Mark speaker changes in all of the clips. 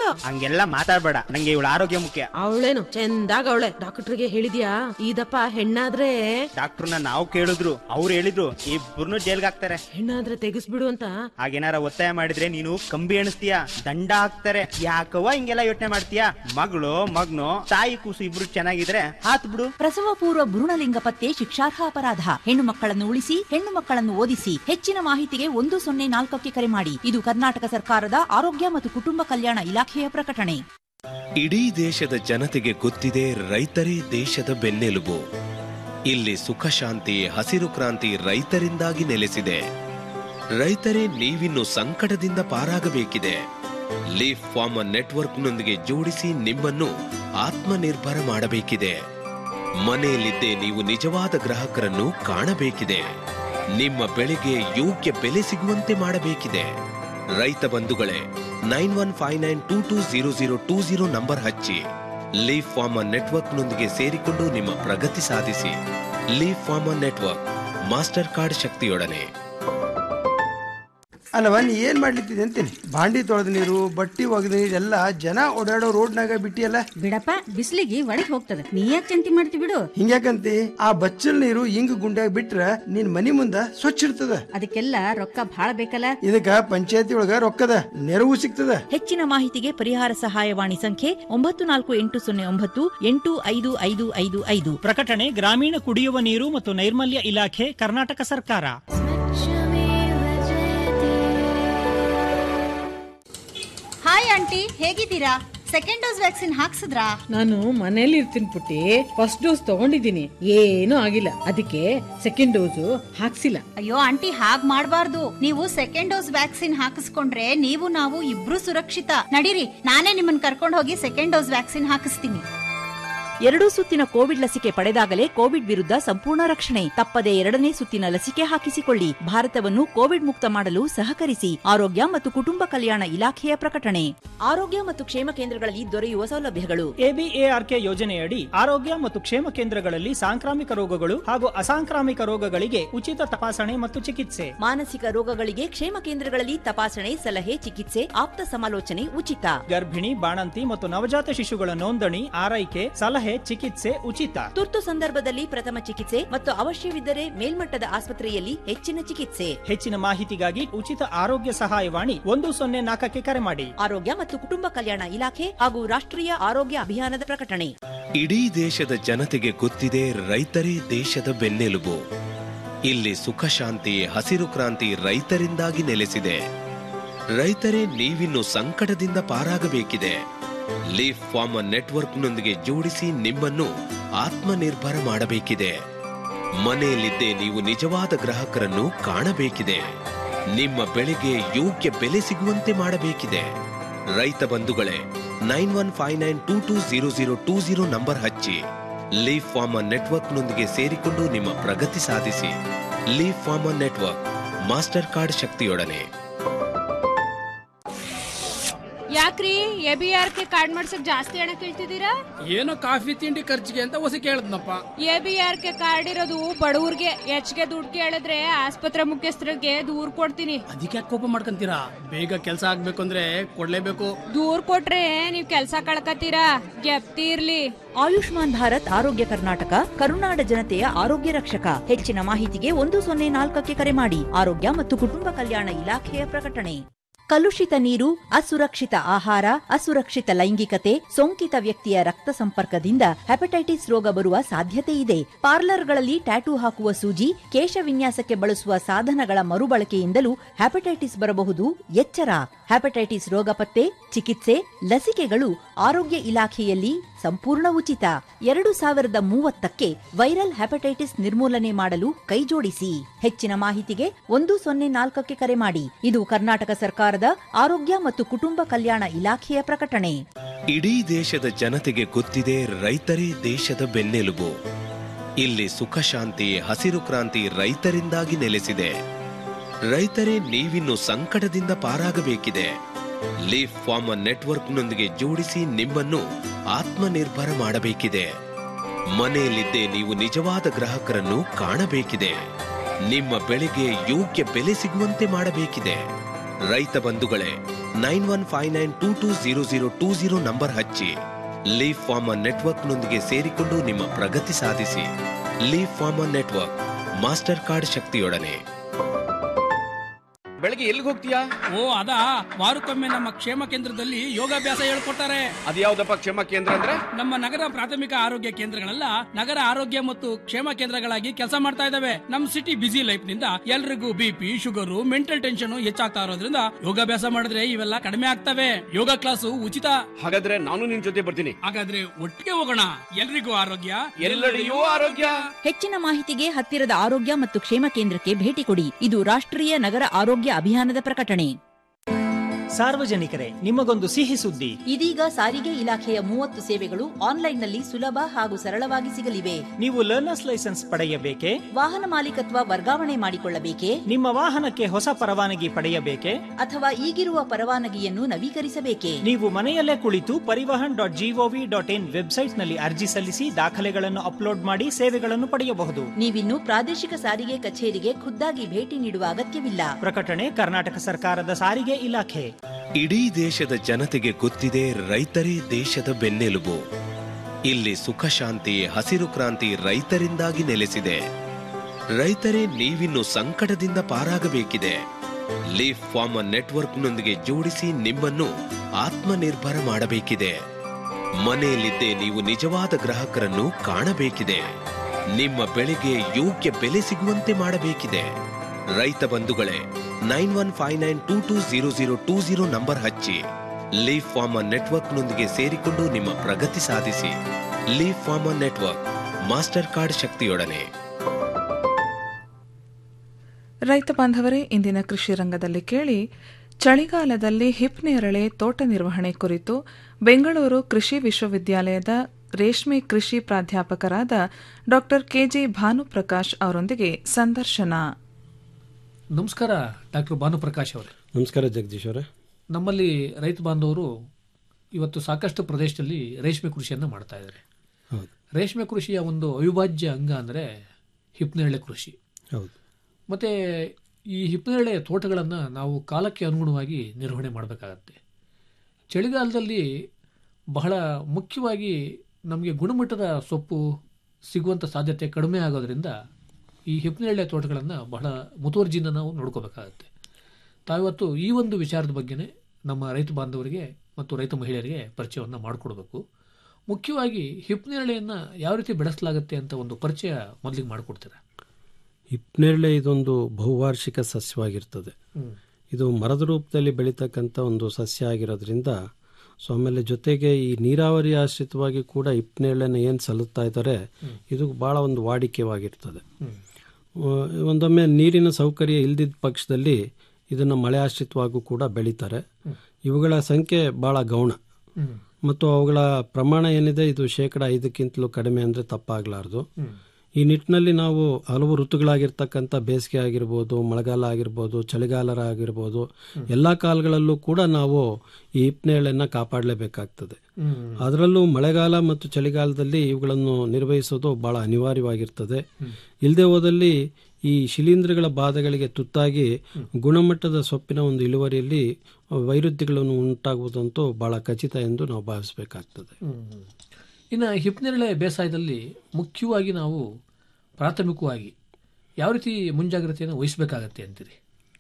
Speaker 1: ಹಂಗೆಲ್ಲ ಮಾತಾಡ್ಬೇಡ ನಂಗೆ ಇವಳ ಆರೋಗ್ಯ ಮುಖ್ಯ
Speaker 2: ಅವಳೇನು ಚಂದಾಗ ಅವಳೆ ಡಾಕ್ಟರ್ಗೆ ಹೇಳಿದ್ಯಾ ಇದಪ್ಪ ಹೆಣ್ಣಾದ್ರೆ
Speaker 1: ಡಾಕ್ಟರ್ನ ನಾವು ಕೇಳಿದ್ರು ಅವ್ರು ಹೇಳಿದ್ರು ಇಬ್ಬರನ್ನು ಜೈಲ್ಗೆ ಹಾಕ್ತಾರೆ
Speaker 2: ಹೆಣ್ಣಾದ್ರೆ ತೆಗಿಸ್ಬಿಡು ಅಂತ
Speaker 1: ಹಾಗೇನಾರ ಒತ್ತಾಯ ಮಾಡಿದ್ರೆ ನೀನು ಕಂಬಿ ಎಣಿಸ್ತೀಯ ದಂಡ ಹಾಕ್ತಾರೆ ಯಾಕವ್ವ ಹಿಂಗೆಲ್ಲ ಯೋಚನೆ ಮಾಡ್ತೀಯ ಮಗಳು ಮಗ್ನು ತಾಯಿ ಕೂಸು ಇಬ್ರು ಚೆನ್ನಾಗಿದ್ರೆ ಹಾತ್ ಬಿಡು
Speaker 3: ಪ್ರಸವ ಪೂರ್ವ ಭ್ರೂಣಲಿಂಗ ಪತ್ತೆ ಶಿಕ್ಷಾರ್ಹ ಅಪರಾಧ ಹೆಣ್ಣು ಮಕ್ಕಳನ್ನು ಉಳಿಸಿ ಹೆಣ್ಣು ಮಕ್ಕಳನ್ನು ಓದಿಸಿ ಹೆಚ್ಚಿನ ಮಾಹಿತಿಗೆ ಒಂದು ಸೊನ್ನೆ ನಾಲ್ಕಕ್ಕೆ ಕರೆ ಮಾಡಿ ಇದು ಕರ್ನಾಟಕ ಸರ್ಕಾರದ ಆರೋಗ್ಯ ಮತ್ತು ಕುಟುಂಬ ಕಲ್ಯಾಣ ಇಲಾಖೆಯ ಪ್ರಕಟಣೆ
Speaker 4: ಇಡೀ ದೇಶದ ಜನತೆಗೆ ಗೊತ್ತಿದೆ ರೈತರೇ ದೇಶದ ಬೆನ್ನೆಲುಬು ಇಲ್ಲಿ ಸುಖ ಶಾಂತಿ ಹಸಿರು ಕ್ರಾಂತಿ ರೈತರಿಂದಾಗಿ ನೆಲೆಸಿದೆ ರೈತರೇ ನೀವಿನ್ನು ಸಂಕಟದಿಂದ ಪಾರಾಗಬೇಕಿದೆ ಲೀಫ್ ಫಾರ್ಮರ್ ನೆಟ್ವರ್ಕ್ನೊಂದಿಗೆ ಜೋಡಿಸಿ ನಿಮ್ಮನ್ನು ಆತ್ಮನಿರ್ಭರ ಮಾಡಬೇಕಿದೆ ಮನೆಯಲ್ಲಿದ್ದೇ ನೀವು ನಿಜವಾದ ಗ್ರಾಹಕರನ್ನು ಕಾಣಬೇಕಿದೆ ನಿಮ್ಮ ಬೆಳೆಗೆ ಯೋಗ್ಯ ಬೆಲೆ ಸಿಗುವಂತೆ ಮಾಡಬೇಕಿದೆ ರೈತ ಬಂಧುಗಳೇ nine one five nine two two zero zero two zero number ಹಚ್ಚಿ ಲೀಫ್ ಫಾರ್ಮರ್ ನೆಟ್ವರ್ಕ್ನೊಂದಿಗೆ ಸೇರಿಕೊಂಡು ನಿಮ್ಮ ಪ್ರಗತಿ ಸಾಧಿಸಿ leaf farmer network master card ಶಕ್ತಿಯೊಡನೆ
Speaker 5: ಅಲ್ಲವ ನೀ ಏನ್ ಮಾಡ್ಲಿತ್ತಿದೆ ಅಂತೀನಿ ಬಾಂಡಿ ತೊಳೆದ ನೀರು ಬಟ್ಟಿ ಒಗೆದ ನೀರು ಎಲ್ಲ ಜನ ಓಡಾಡೋ ರೋಡ್ನಾಗ ಬಿಟ್ಟಿಯಲ್ಲ
Speaker 6: ಬಿಡಪ್ಪ ಬಿಸ್ಲಿಗೆ ಒಳಗ್ ಹೋಗ್ತದ ನೀ ಯಾಕೆ ಚಿಂತೆ ಮಾಡ್ತಿ ಬಿಡು
Speaker 5: ಹಿಂಗ್ಯಾಕಂತಿ ಆ ಬಚ್ಚಲ್ ನೀರು ಹಿಂಗ್ ಗುಂಡ್ಯಾಗ ಬಿಟ್ರ ನಿನ್ ಮನಿ ಮುಂದ ಸ್ವಚ್ಛ ಇರ್ತದ
Speaker 6: ಅದಕ್ಕೆಲ್ಲ ರೊಕ್ಕ ಭಾಳ ಬೇಕಲ್ಲ
Speaker 5: ಇದಕ್ಕ ಪಂಚಾಯತಿ ಒಳಗ ರೊಕ್ಕದ ನೆರವು ಸಿಗ್ತದ
Speaker 3: ಹೆಚ್ಚಿನ ಮಾಹಿತಿಗೆ ಪರಿಹಾರ ಸಹಾಯವಾಣಿ ಸಂಖ್ಯೆ ಒಂಬತ್ತು ನಾಲ್ಕು ಎಂಟು ಸೊನ್ನೆ ಒಂಬತ್ತು ಎಂಟು ಐದು ಐದು ಐದು ಐದು
Speaker 7: ಪ್ರಕಟಣೆ ಗ್ರಾಮೀಣ ಕುಡಿಯುವ ನೀರು ಮತ್ತು ನೈರ್ಮಲ್ಯ ಇಲಾಖೆ ಕರ್ನಾಟಕ ಸರ್ಕಾರ
Speaker 8: ಹಾಯ್ ಆಂಟಿ ಹೇಗಿದ್ದೀರಾ ಸೆಕೆಂಡ್ ಡೋಸ್ ವ್ಯಾಕ್ಸಿನ್ ಹಾಕ್ಸಿದ್ರಾ
Speaker 2: ನಾನು ಮನೇಲಿ ಇರ್ತೀನಿ ಪುಟ್ಟಿ ಫಸ್ಟ್ ಡೋಸ್ ತಗೊಂಡಿದ್ದೀನಿ ಏನೂ ಆಗಿಲ್ಲ ಅದಕ್ಕೆ ಸೆಕೆಂಡ್ ಡೋಸು ಹಾಕ್ಸಿಲ್ಲ
Speaker 8: ಅಯ್ಯೋ ಆಂಟಿ ಹಾಗ್ ಮಾಡ್ಬಾರ್ದು ನೀವು ಸೆಕೆಂಡ್ ಡೋಸ್ ವ್ಯಾಕ್ಸಿನ್ ಹಾಕಿಸ್ಕೊಂಡ್ರೆ ನೀವು ನಾವು ಇಬ್ರು ಸುರಕ್ಷಿತ ನಡೀರಿ ನಾನೇ ನಿಮ್ಮನ್ನ ಕರ್ಕೊಂಡು ಹೋಗಿ ಸೆಕೆಂಡ್ ಡೋಸ್ ವ್ಯಾಕ್ಸಿನ್ ಹಾಕಿಸ್ತೀನಿ
Speaker 3: ಎರಡೂ ಸುತ್ತಿನ ಕೋವಿಡ್ ಲಸಿಕೆ ಪಡೆದಾಗಲೇ ಕೋವಿಡ್ ವಿರುದ್ಧ ಸಂಪೂರ್ಣ ರಕ್ಷಣೆ ತಪ್ಪದೆ ಎರಡನೇ ಸುತ್ತಿನ ಲಸಿಕೆ ಹಾಕಿಸಿಕೊಳ್ಳಿ ಭಾರತವನ್ನು ಕೋವಿಡ್ ಮುಕ್ತ ಮಾಡಲು ಸಹಕರಿಸಿ ಆರೋಗ್ಯ ಮತ್ತು ಕುಟುಂಬ ಕಲ್ಯಾಣ ಇಲಾಖೆಯ ಪ್ರಕಟಣೆ ಆರೋಗ್ಯ ಮತ್ತು ಕ್ಷೇಮ ಕೇಂದ್ರಗಳಲ್ಲಿ ದೊರೆಯುವ ಸೌಲಭ್ಯಗಳು
Speaker 7: ಎಬಿಎಆರ್ಕೆ ಯೋಜನೆಯಡಿ ಆರೋಗ್ಯ ಮತ್ತು ಕ್ಷೇಮ ಕೇಂದ್ರಗಳಲ್ಲಿ ಸಾಂಕ್ರಾಮಿಕ ರೋಗಗಳು ಹಾಗೂ ಅಸಾಂಕ್ರಾಮಿಕ ರೋಗಗಳಿಗೆ ಉಚಿತ ತಪಾಸಣೆ ಮತ್ತು ಚಿಕಿತ್ಸೆ
Speaker 3: ಮಾನಸಿಕ ರೋಗಗಳಿಗೆ ಕ್ಷೇಮ ಕೇಂದ್ರಗಳಲ್ಲಿ ತಪಾಸಣೆ ಸಲಹೆ ಚಿಕಿತ್ಸೆ ಆಪ್ತ ಸಮಾಲೋಚನೆ ಉಚಿತ
Speaker 7: ಗರ್ಭಿಣಿ ಬಾಣಂತಿ ಮತ್ತು ನವಜಾತ ಶಿಶುಗಳ ನೋಂದಣಿ ಆರೈಕೆ ಸಲಹೆ ಚಿಕಿತ್ಸೆ ಉಚಿತ
Speaker 3: ತುರ್ತು ಸಂದರ್ಭದಲ್ಲಿ ಪ್ರಥಮ ಚಿಕಿತ್ಸೆ ಮತ್ತು ಅವಶ್ಯವಿದ್ದರೆ ಮೇಲ್ಮಟ್ಟದ ಆಸ್ಪತ್ರೆಯಲ್ಲಿ ಹೆಚ್ಚಿನ ಚಿಕಿತ್ಸೆ
Speaker 7: ಹೆಚ್ಚಿನ ಮಾಹಿತಿಗಾಗಿ ಉಚಿತ ಆರೋಗ್ಯ ಸಹಾಯವಾಣಿ ಒಂದು ಸೊನ್ನೆ ನಾಲ್ಕಕ್ಕೆ ಕರೆ ಮಾಡಿ
Speaker 3: ಆರೋಗ್ಯ ಮತ್ತು ಕುಟುಂಬ ಕಲ್ಯಾಣ ಇಲಾಖೆ ಹಾಗೂ ರಾಷ್ಟ್ರೀಯ ಆರೋಗ್ಯ ಅಭಿಯಾನದ ಪ್ರಕಟಣೆ
Speaker 4: ಇಡೀ ದೇಶದ ಜನತೆಗೆ ಗೊತ್ತಿದೆ ರೈತರೇ ದೇಶದ ಬೆನ್ನೆಲುಬು ಇಲ್ಲಿ ಸುಖ ಶಾಂತಿ ಹಸಿರು ಕ್ರಾಂತಿ ರೈತರಿಂದಾಗಿ ನೆಲೆಸಿದೆ ರೈತರೇ ನೀವಿನ್ನು ಸಂಕಟದಿಂದ ಪಾರಾಗಬೇಕಿದೆ ಲೀಫ್ ಫಾರ್ಮರ್ ನೆಟ್ವರ್ಕ್ನೊಂದಿಗೆ ಜೋಡಿಸಿ ನಿಮ್ಮನ್ನು ಆತ್ಮನಿರ್ಭರ ಮಾಡಬೇಕಿದೆ ಮನೆಯಲ್ಲಿದ್ದೇ ನೀವು ನಿಜವಾದ ಗ್ರಾಹಕರನ್ನು ಕಾಣಬೇಕಿದೆ ನಿಮ್ಮ ಬೆಳೆಗೆ ಯೋಗ್ಯ ಬೆಲೆ ಸಿಗುವಂತೆ ಮಾಡಬೇಕಿದೆ ರೈತ ಬಂಧುಗಳೇ nine one five nine two two zero zero two zero number ಹಚ್ಚಿ ಲೀಫ್ ಫಾರ್ಮರ್ ನೆಟ್ವರ್ಕ್ನೊಂದಿಗೆ ಸೇರಿಕೊಂಡು ನಿಮ್ಮ ಪ್ರಗತಿ ಸಾಧಿಸಿ leaf farmer network master card ಶಕ್ತಿಯೊಡನೆ
Speaker 9: ಯಾಕ್ರಿ A B R K card ಮಾಡ್ಸಕ್ ಜಾಸ್ತಿ ಹಣ ಕೇಳ್ತಿದ್ದೀರಾ
Speaker 10: ಏನೋ ಕಾಫಿ ತಿಂಡಿ ಖರ್ಚಿಗೆ ಅಂತ ಹೊಸ ಕೇಳದ್ನಪ್ಪ
Speaker 9: A B R K card ಇರೋದು ಬಡವ್ರಿಗೆ ಹೆಚ್ಚಿಗೆ ದುಡ್ಡು ಕೇಳಿದ್ರೆ ಆಸ್ಪತ್ರೆ ಮುಖ್ಯಸ್ಥರಿಗೆ ದೂರ್ ಕೊಡ್ತೀನಿ
Speaker 10: ಅದಕ್ಕೆ ಕೋಪ ಮಾಡ್ಕೊಂತೀರಾ ಬೇಗ ಕೆಲಸ ಆಗ್ಬೇಕು ಅಂದ್ರೆ ಕೊಡ್ಲೇಬೇಕು
Speaker 9: ದೂರ್ ಕೊಟ್ರೆ ನೀವ್ ಕೆಲ್ಸ ಕಳ್ಕತ್ತೀರಾ ಗೆಪ್ತಿ ಇರ್ಲಿ
Speaker 3: ಆಯುಷ್ಮಾನ್ ಭಾರತ್ ಆರೋಗ್ಯ ಕರ್ನಾಟಕ ಕರುನಾಡ ಜನತೆಯ ಆರೋಗ್ಯ ರಕ್ಷಕ ಹೆಚ್ಚಿನ ಮಾಹಿತಿಗೆ ಒಂದು ಸೊನ್ನೆ ನಾಲ್ಕಕ್ಕೆ ಕರೆ ಮಾಡಿ ಆರೋಗ್ಯ ಮತ್ತು ಕುಟುಂಬ ಕಲ್ಯಾಣ ಇಲಾಖೆಯ ಪ್ರಕಟಣೆ ಕಲುಷಿತ ನೀರು ಅಸುರಕ್ಷಿತ ಆಹಾರ ಅಸುರಕ್ಷಿತ ಲೈಂಗಿಕತೆ ಸೋಂಕಿತ ವ್ಯಕ್ತಿಯ ರಕ್ತ ಸಂಪರ್ಕದಿಂದ ಹೆಪಟೈಟಿಸ್ ರೋಗ ಬರುವ ಸಾಧ್ಯತೆ ಇದೆ ಪಾರ್ಲರ್ಗಳಲ್ಲಿ ಟ್ಯಾಟೂ ಹಾಕುವ ಸೂಜಿ ಕೇಶ ವಿನ್ಯಾಸಕ್ಕೆ ಬಳಸುವ ಸಾಧನಗಳ ಮರುಬಳಕೆಯಿಂದಲೂ ಹೆಪಟೈಟಿಸ್ ಬರಬಹುದು ಎಚ್ಚರ ಹೆಪಟೈಟಿಸ್ ರೋಗ ಪತ್ತೆ ಚಿಕಿತ್ಸೆ ಲಸಿಕೆಗಳು ಆರೋಗ್ಯ ಇಲಾಖೆಯಲ್ಲಿ ಸಂಪೂರ್ಣ ಉಚಿತ ಎರಡು ಸಾವಿರದ ಮೂವತ್ತಕ್ಕೆ ವೈರಲ್ ಹೆಪಟೈಟಿಸ್ ನಿರ್ಮೂಲನೆ ಮಾಡಲು ಕೈಜೋಡಿಸಿ ಹೆಚ್ಚಿನ ಮಾಹಿತಿಗೆ ಒಂದು ಸೊನ್ನೆ ನಾಲ್ಕಕ್ಕೆ ಕರೆ ಮಾಡಿ ಇದು ಕರ್ನಾಟಕ ಸರ್ಕಾರದ ಆರೋಗ್ಯ ಮತ್ತು ಕುಟುಂಬ ಕಲ್ಯಾಣ ಇಲಾಖೆಯ ಪ್ರಕಟಣೆ
Speaker 4: ಇಡೀ ದೇಶದ ಜನತೆಗೆ ಗೊತ್ತಿದೆ ರೈತರೇ ದೇಶದ ಬೆನ್ನೆಲುಬು ಇಲ್ಲಿ ಸುಖ ಶಾಂತಿ ಹಸಿರು ಕ್ರಾಂತಿ ರೈತರಿಂದಾಗಿ ನೆಲೆಸಿದೆ ರೈತರೇ ನೀವಿನ್ನು ಸಂಕಟದಿಂದ ಪಾರಾಗಬೇಕಿದೆ ಲೀಫ್ ಫಾರ್ಮರ್ ನೆಟ್ವರ್ಕ್ನೊಂದಿಗೆ ಜೋಡಿಸಿ ನಿಮ್ಮನ್ನು ಆತ್ಮನಿರ್ಭರ ಮಾಡಬೇಕಿದೆ ಮನೆಯಲ್ಲಿದ್ದೇ ನೀವು ನಿಜವಾದ ಗ್ರಾಹಕರನ್ನು ಕಾಣಬೇಕಿದೆ ನಿಮ್ಮ ಬೆಳೆಗೆ ಯೋಗ್ಯ ಬೆಲೆ ಸಿಗುವಂತೆ ಮಾಡಬೇಕಿದೆ ರೈತ ಬಂಧುಗಳೇ nine one five nine two two zero zero two zero number ಹಚ್ಚಿ ಲೀಫ್ ಫಾರ್ಮರ್ ನೆಟ್ವರ್ಕ್ನೊಂದಿಗೆ ಸೇರಿಕೊಂಡು ನಿಮ್ಮ ಪ್ರಗತಿ ಸಾಧಿಸಿ leaf farmer network master card ಶಕ್ತಿಯೊಡನೆ
Speaker 11: ಬೆಳಗ್ಗೆ ಎಲ್ಲಿಗೆ ಹೋಗ್ತೀಯಾ
Speaker 10: ಓ ಅದಾ ವಾರಕ್ಕೊಮ್ಮೆ ನಮ್ಮ ಕ್ಷೇಮ ಕೇಂದ್ರದಲ್ಲಿ ಯೋಗಾಭ್ಯಾಸ ಹೇಳ್ಕೊಡ್ತಾರೆ
Speaker 11: ಅದ್ಯಾವ್ದಪ್ಪ ಕ್ಷೇಮ ಕೇಂದ್ರ ಅಂದ್ರೆ
Speaker 10: ನಮ್ಮ ನಗರ ಪ್ರಾಥಮಿಕ ಆರೋಗ್ಯ ಕೇಂದ್ರಗಳೆಲ್ಲ ನಗರ ಆರೋಗ್ಯ ಮತ್ತು ಕ್ಷೇಮ ಕೇಂದ್ರಗಳಾಗಿ ಕೆಲಸ ಮಾಡ್ತಾ ಇದಾವೆ ನಮ್ ಸಿಟಿ ಬಿಸಿ ಲೈಫ್ ನಿಂದ ಎಲ್ರಿಗೂ ಬಿಪಿ ಶುಗರು ಮೆಂಟಲ್ ಟೆನ್ಷನ್ ಹೆಚ್ಚಾಗ್ತಾ ಇರೋದ್ರಿಂದ ಯೋಗಾಭ್ಯಾಸ ಮಾಡಿದ್ರೆ ಇವೆಲ್ಲ ಕಡಿಮೆ ಆಗ್ತವೆ ಯೋಗ ಕ್ಲಾಸು ಉಚಿತ
Speaker 11: ಹಾಗಾದ್ರೆ ನಾನು ನಿನ್ ಜೊತೆ ಬರ್ತೀನಿ
Speaker 10: ಹಾಗಾದ್ರೆ ಒಟ್ಟಿಗೆ ಹೋಗೋಣ ಎಲ್ರಿಗೂ ಆರೋಗ್ಯ
Speaker 11: ಎಲ್ಲೆಡೆಯೂ ಆರೋಗ್ಯ
Speaker 3: ಹೆಚ್ಚಿನ ಮಾಹಿತಿಗೆ ಹತ್ತಿರದ ಆರೋಗ್ಯ ಮತ್ತು ಕ್ಷೇಮ ಕೇಂದ್ರಕ್ಕೆ ಭೇಟಿ ಕೊಡಿ ಇದು ರಾಷ್ಟ್ರೀಯ ನಗರ ಆರೋಗ್ಯ ಅಭಿಯಾನದ ಪ್ರಕಟಣೆ
Speaker 7: ಸಾರ್ವಜನಿಕರೇ ನಿಮಗೊಂದು ಸಿಹಿ ಸುದ್ದಿ
Speaker 3: ಇದೀಗ ಸಾರಿಗೆ ಇಲಾಖೆಯ ಮೂವತ್ತು ಸೇವೆಗಳು ಆನ್ಲೈನ್ನಲ್ಲಿ ಸುಲಭ ಹಾಗೂ ಸರಳವಾಗಿ ಸಿಗಲಿವೆ
Speaker 7: ನೀವು ಲರ್ನರ್ಸ್ ಲೈಸೆನ್ಸ್ ಪಡೆಯಬೇಕೆ
Speaker 3: ವಾಹನ ಮಾಲೀಕತ್ವ ವರ್ಗಾವಣೆ ಮಾಡಿಕೊಳ್ಳಬೇಕೇ
Speaker 7: ನಿಮ್ಮ ವಾಹನಕ್ಕೆ ಹೊಸ ಪರವಾನಗಿ ಪಡೆಯಬೇಕೆ
Speaker 3: ಅಥವಾ ಈಗಿರುವ ಪರವಾನಗಿಯನ್ನು ನವೀಕರಿಸಬೇಕೇ
Speaker 7: ನೀವು ಮನೆಯಲ್ಲೇ ಕುಳಿತು Parivahan dot G O V dot in ವೆಬ್ಸೈಟ್ನಲ್ಲಿ ಅರ್ಜಿ ಸಲ್ಲಿಸಿ ದಾಖಲೆಗಳನ್ನು ಅಪ್ಲೋಡ್ ಮಾಡಿ ಸೇವೆಗಳನ್ನು ಪಡೆಯಬಹುದು
Speaker 3: ನೀವಿನ್ನು ಪ್ರಾದೇಶಿಕ ಸಾರಿಗೆ ಕಚೇರಿಗೆ ಖುದ್ದಾಗಿ ಭೇಟಿ ನೀಡುವ ಅಗತ್ಯವಿಲ್ಲ
Speaker 7: ಪ್ರಕಟಣೆ ಕರ್ನಾಟಕ ಸರ್ಕಾರದ ಸಾರಿಗೆ ಇಲಾಖೆ
Speaker 4: ಇಡೀ ದೇಶದ ಜನತೆಗೆ ಗೊತ್ತಿದೆ ರೈತರೇ ದೇಶದ ಬೆನ್ನೆಲುಬು ಇಲ್ಲಿ ಸುಖ ಶಾಂತಿ ಹಸಿರು ಕ್ರಾಂತಿ ರೈತರಿಂದಾಗಿ ನೆಲೆಸಿದೆ ರೈತರೇ ನೀವಿನ್ನು ಸಂಕಟದಿಂದ ಪಾರಾಗಬೇಕಿದೆ ಲೀಫ್ ಫಾರ್ಮರ್ ನೆಟ್ವರ್ಕ್ನೊಂದಿಗೆ ಜೋಡಿಸಿ ನಿಮ್ಮನ್ನು ಆತ್ಮನಿರ್ಭರ ಮಾಡಬೇಕಿದೆ ಮನೆಯಲ್ಲಿದ್ದೇ ನೀವು ನಿಜವಾದ ಗ್ರಾಹಕರನ್ನು ಕಾಣಬೇಕಿದೆ ನಿಮ್ಮ ಬೆಳೆಗೆ ಯೋಗ್ಯ ಬೆಲೆ ಸಿಗುವಂತೆ ಮಾಡಬೇಕಿದೆ ರೈತ ಬಂಧುಗಳೇ nine one five nine two two zero zero two zero number ಹಚ್ಚಿ ಲೀಫ್ ಫಾರ್ಮರ್ ನೆಟ್ವರ್ಕ್ನೊಂದಿಗೆ ಸೇರಿಕೊಂಡು ನಿಮ್ಮ ಪ್ರಗತಿ ಸಾಧಿಸಿ leaf farmer network master card ಶಕ್ತಿಯೊಡನೆ
Speaker 12: ರೈತ ಬಾಂಧವರೇ ಇಂದಿನ ಕೃಷಿ ರಂಗದಲ್ಲಿ ಕೇಳಿ ಚಳಿಗಾಲದಲ್ಲಿ ಹಿಪ್ ನೇರಳೆ ತೋಟ ನಿರ್ವಹಣೆ ಕುರಿತು ಬೆಂಗಳೂರು ಕೃಷಿ ವಿಶ್ವವಿದ್ಯಾಲಯದ ರೇಷ್ಮೆ ಕೃಷಿ ಪ್ರಾಧ್ಯಾಪಕರಾದ ಡಾ ಕೆಜೆ ಭಾನುಪ್ರಕಾಶ್ ಅವರೊಂದಿಗೆ ಸಂದರ್ಶನ
Speaker 13: ನಮಸ್ಕಾರ ಡಾಕ್ಟರ್ ಭಾನುಪ್ರಕಾಶ್ ಅವರೇ
Speaker 14: ನಮಸ್ಕಾರ ಜಗದೀಶ್ ಅವರೇ
Speaker 13: ನಮ್ಮಲ್ಲಿ ರೈತ ಬಾಂಧವರು ಇವತ್ತು ಸಾಕಷ್ಟು ಪ್ರದೇಶದಲ್ಲಿ ರೇಷ್ಮೆ ಕೃಷಿಯನ್ನು ಮಾಡ್ತಾ ಇದ್ದಾರೆ
Speaker 14: ಹೌದು
Speaker 13: ರೇಷ್ಮೆ ಕೃಷಿಯ ಒಂದು ಅವಿಭಾಜ್ಯ ಅಂಗ ಅಂದರೆ ಹಿಪ್ನೇರಳೆ ಕೃಷಿ
Speaker 14: ಹೌದು
Speaker 13: ಮತ್ತು ಈ ಹಿಪ್ನೇರಳೆ ತೋಟಗಳನ್ನು ನಾವು ಕಾಲಕ್ಕೆ ಅನುಗುಣವಾಗಿ ನಿರ್ವಹಣೆ ಮಾಡಬೇಕಾಗತ್ತೆ ಚಳಿಗಾಲದಲ್ಲಿ ಬಹಳ ಮುಖ್ಯವಾಗಿ ನಮಗೆ ಗುಣಮಟ್ಟದ ಸೊಪ್ಪು ಸಿಗುವಂಥ ಸಾಧ್ಯತೆ ಕಡಿಮೆ ಆಗೋದ್ರಿಂದ ಈ ಹಿಪ್ನೇರಳೆ ತೋಟಗಳನ್ನು ಬಹಳ ಮುತುವರ್ಜಿಯಿಂದ ನಾವು ನೋಡ್ಕೋಬೇಕಾಗತ್ತೆ ತಾವಿವತ್ತು ಈ ಒಂದು ವಿಚಾರದ ಬಗ್ಗೆನೇ ನಮ್ಮ ರೈತ ಬಾಂಧವರಿಗೆ ಮತ್ತು ರೈತ ಮಹಿಳೆಯರಿಗೆ ಪರಿಚಯವನ್ನು ಮಾಡಿಕೊಡ್ಬೇಕು ಮುಖ್ಯವಾಗಿ ಹಿಪ್ನೇರಳೆಯನ್ನು ಯಾವ ರೀತಿ ಬೆಳೆಸಲಾಗುತ್ತೆ ಅಂತ ಒಂದು ಪರಿಚಯ ಮೊದಲಿಗೆ ಮಾಡಿಕೊಡ್ತೀರಾ
Speaker 14: ಹಿಪ್ನೇರಳೆ ಇದೊಂದು ಬಹುವಾರ್ಷಿಕ ಸಸ್ಯವಾಗಿರ್ತದೆ
Speaker 13: ಹ್ಮ್.
Speaker 14: ಇದು ಮರದ ರೂಪದಲ್ಲಿ ಬೆಳೀತಕ್ಕಂಥ ಒಂದು ಸಸ್ಯ ಆಗಿರೋದ್ರಿಂದ ಸೊ ಆಮೇಲೆ ಜೊತೆಗೆ ಈ ನೀರಾವರಿ ಆಶ್ರಿತವಾಗಿ ಕೂಡ ಹಿಪ್ನೇರಳೆನ ಏನು ಸಲ್ಲುತ್ತಾ ಇದ್ದಾರೆ ಇದು ಭಾಳ ಒಂದು ವಾಡಿಕೆವಾಗಿರ್ತದೆ ಆ, ಒಂದೊಮ್ಮೆ ನೀರಿನ ಸೌಕರ್ಯ ಇಲ್ದಿದ್ದ ಪಕ್ಷದಲ್ಲಿ ಇದನ್ನು ಮಳೆ ಆಶ್ರಿತವಾಗೂ ಕೂಡ ಬೆಳೀತಾರೆ ಇವುಗಳ ಸಂಖ್ಯೆ ಭಾಳ ಗೌಣ
Speaker 13: ಹ್ಮ್.
Speaker 14: ಮತ್ತು ಅವುಗಳ ಪ್ರಮಾಣ ಏನಿದೆ ಇದು ಶೇಕಡ ಐದಕ್ಕಿಂತಲೂ ಕಡಿಮೆ ಅಂದರೆ ತಪ್ಪಾಗಲಾರ್ದು
Speaker 13: ಹ್ಮ್.
Speaker 14: ಈ ನಿಟ್ಟಿನಲ್ಲಿ ನಾವು ಹಲವು ಋತುಗಳಾಗಿರ್ತಕ್ಕಂಥ ಬೇಸಿಗೆ ಆಗಿರ್ಬೋದು ಮಳೆಗಾಲ ಆಗಿರ್ಬೋದು ಚಳಿಗಾಲ ಆಗಿರ್ಬೋದು ಎಲ್ಲ ಕಾಲಗಳಲ್ಲೂ ಕೂಡ ನಾವು ಈ ಹಿಪ್ನೇಳೆಯನ್ನು ಕಾಪಾಡಲೇಬೇಕಾಗ್ತದೆ
Speaker 13: ಹ್ಮ್.
Speaker 14: ಅದರಲ್ಲೂ ಮಳೆಗಾಲ ಮತ್ತು ಚಳಿಗಾಲದಲ್ಲಿ ಇವುಗಳನ್ನು ನಿರ್ವಹಿಸೋದು ಬಹಳ ಅನಿವಾರ್ಯವಾಗಿರ್ತದೆ ಇಲ್ಲದೆ ಹೋದಲ್ಲಿ ಈ ಶಿಲೀಂಧ್ರಗಳ ಬಾಧೆಗಳಿಗೆ ತುತ್ತಾಗಿ ಗುಣಮಟ್ಟದ ಸೊಪ್ಪಿನ ಒಂದು ಇಳುವರಿಯಲ್ಲಿ ವೈರುಧ್ಯಗಳನ್ನು ಉಂಟಾಗುವುದಂತೂ ಬಹಳ ಖಚಿತ ಎಂದು ನಾವು ಭಾವಿಸಬೇಕಾಗ್ತದೆ
Speaker 13: ಹ್ಮ್. ಇನ್ನು ಹಿಪ್ನೇರಳೆ ಬೇಸಾಯದಲ್ಲಿ ಮುಖ್ಯವಾಗಿ ನಾವು ಪ್ರಾಥಮಿಕವಾಗಿ ಯಾವ ರೀತಿ ಮುಂಜಾಗ್ರತೆಯನ್ನು ವಹಿಸಬೇಕಾಗತ್ತೆ ಅಂತೀರಿ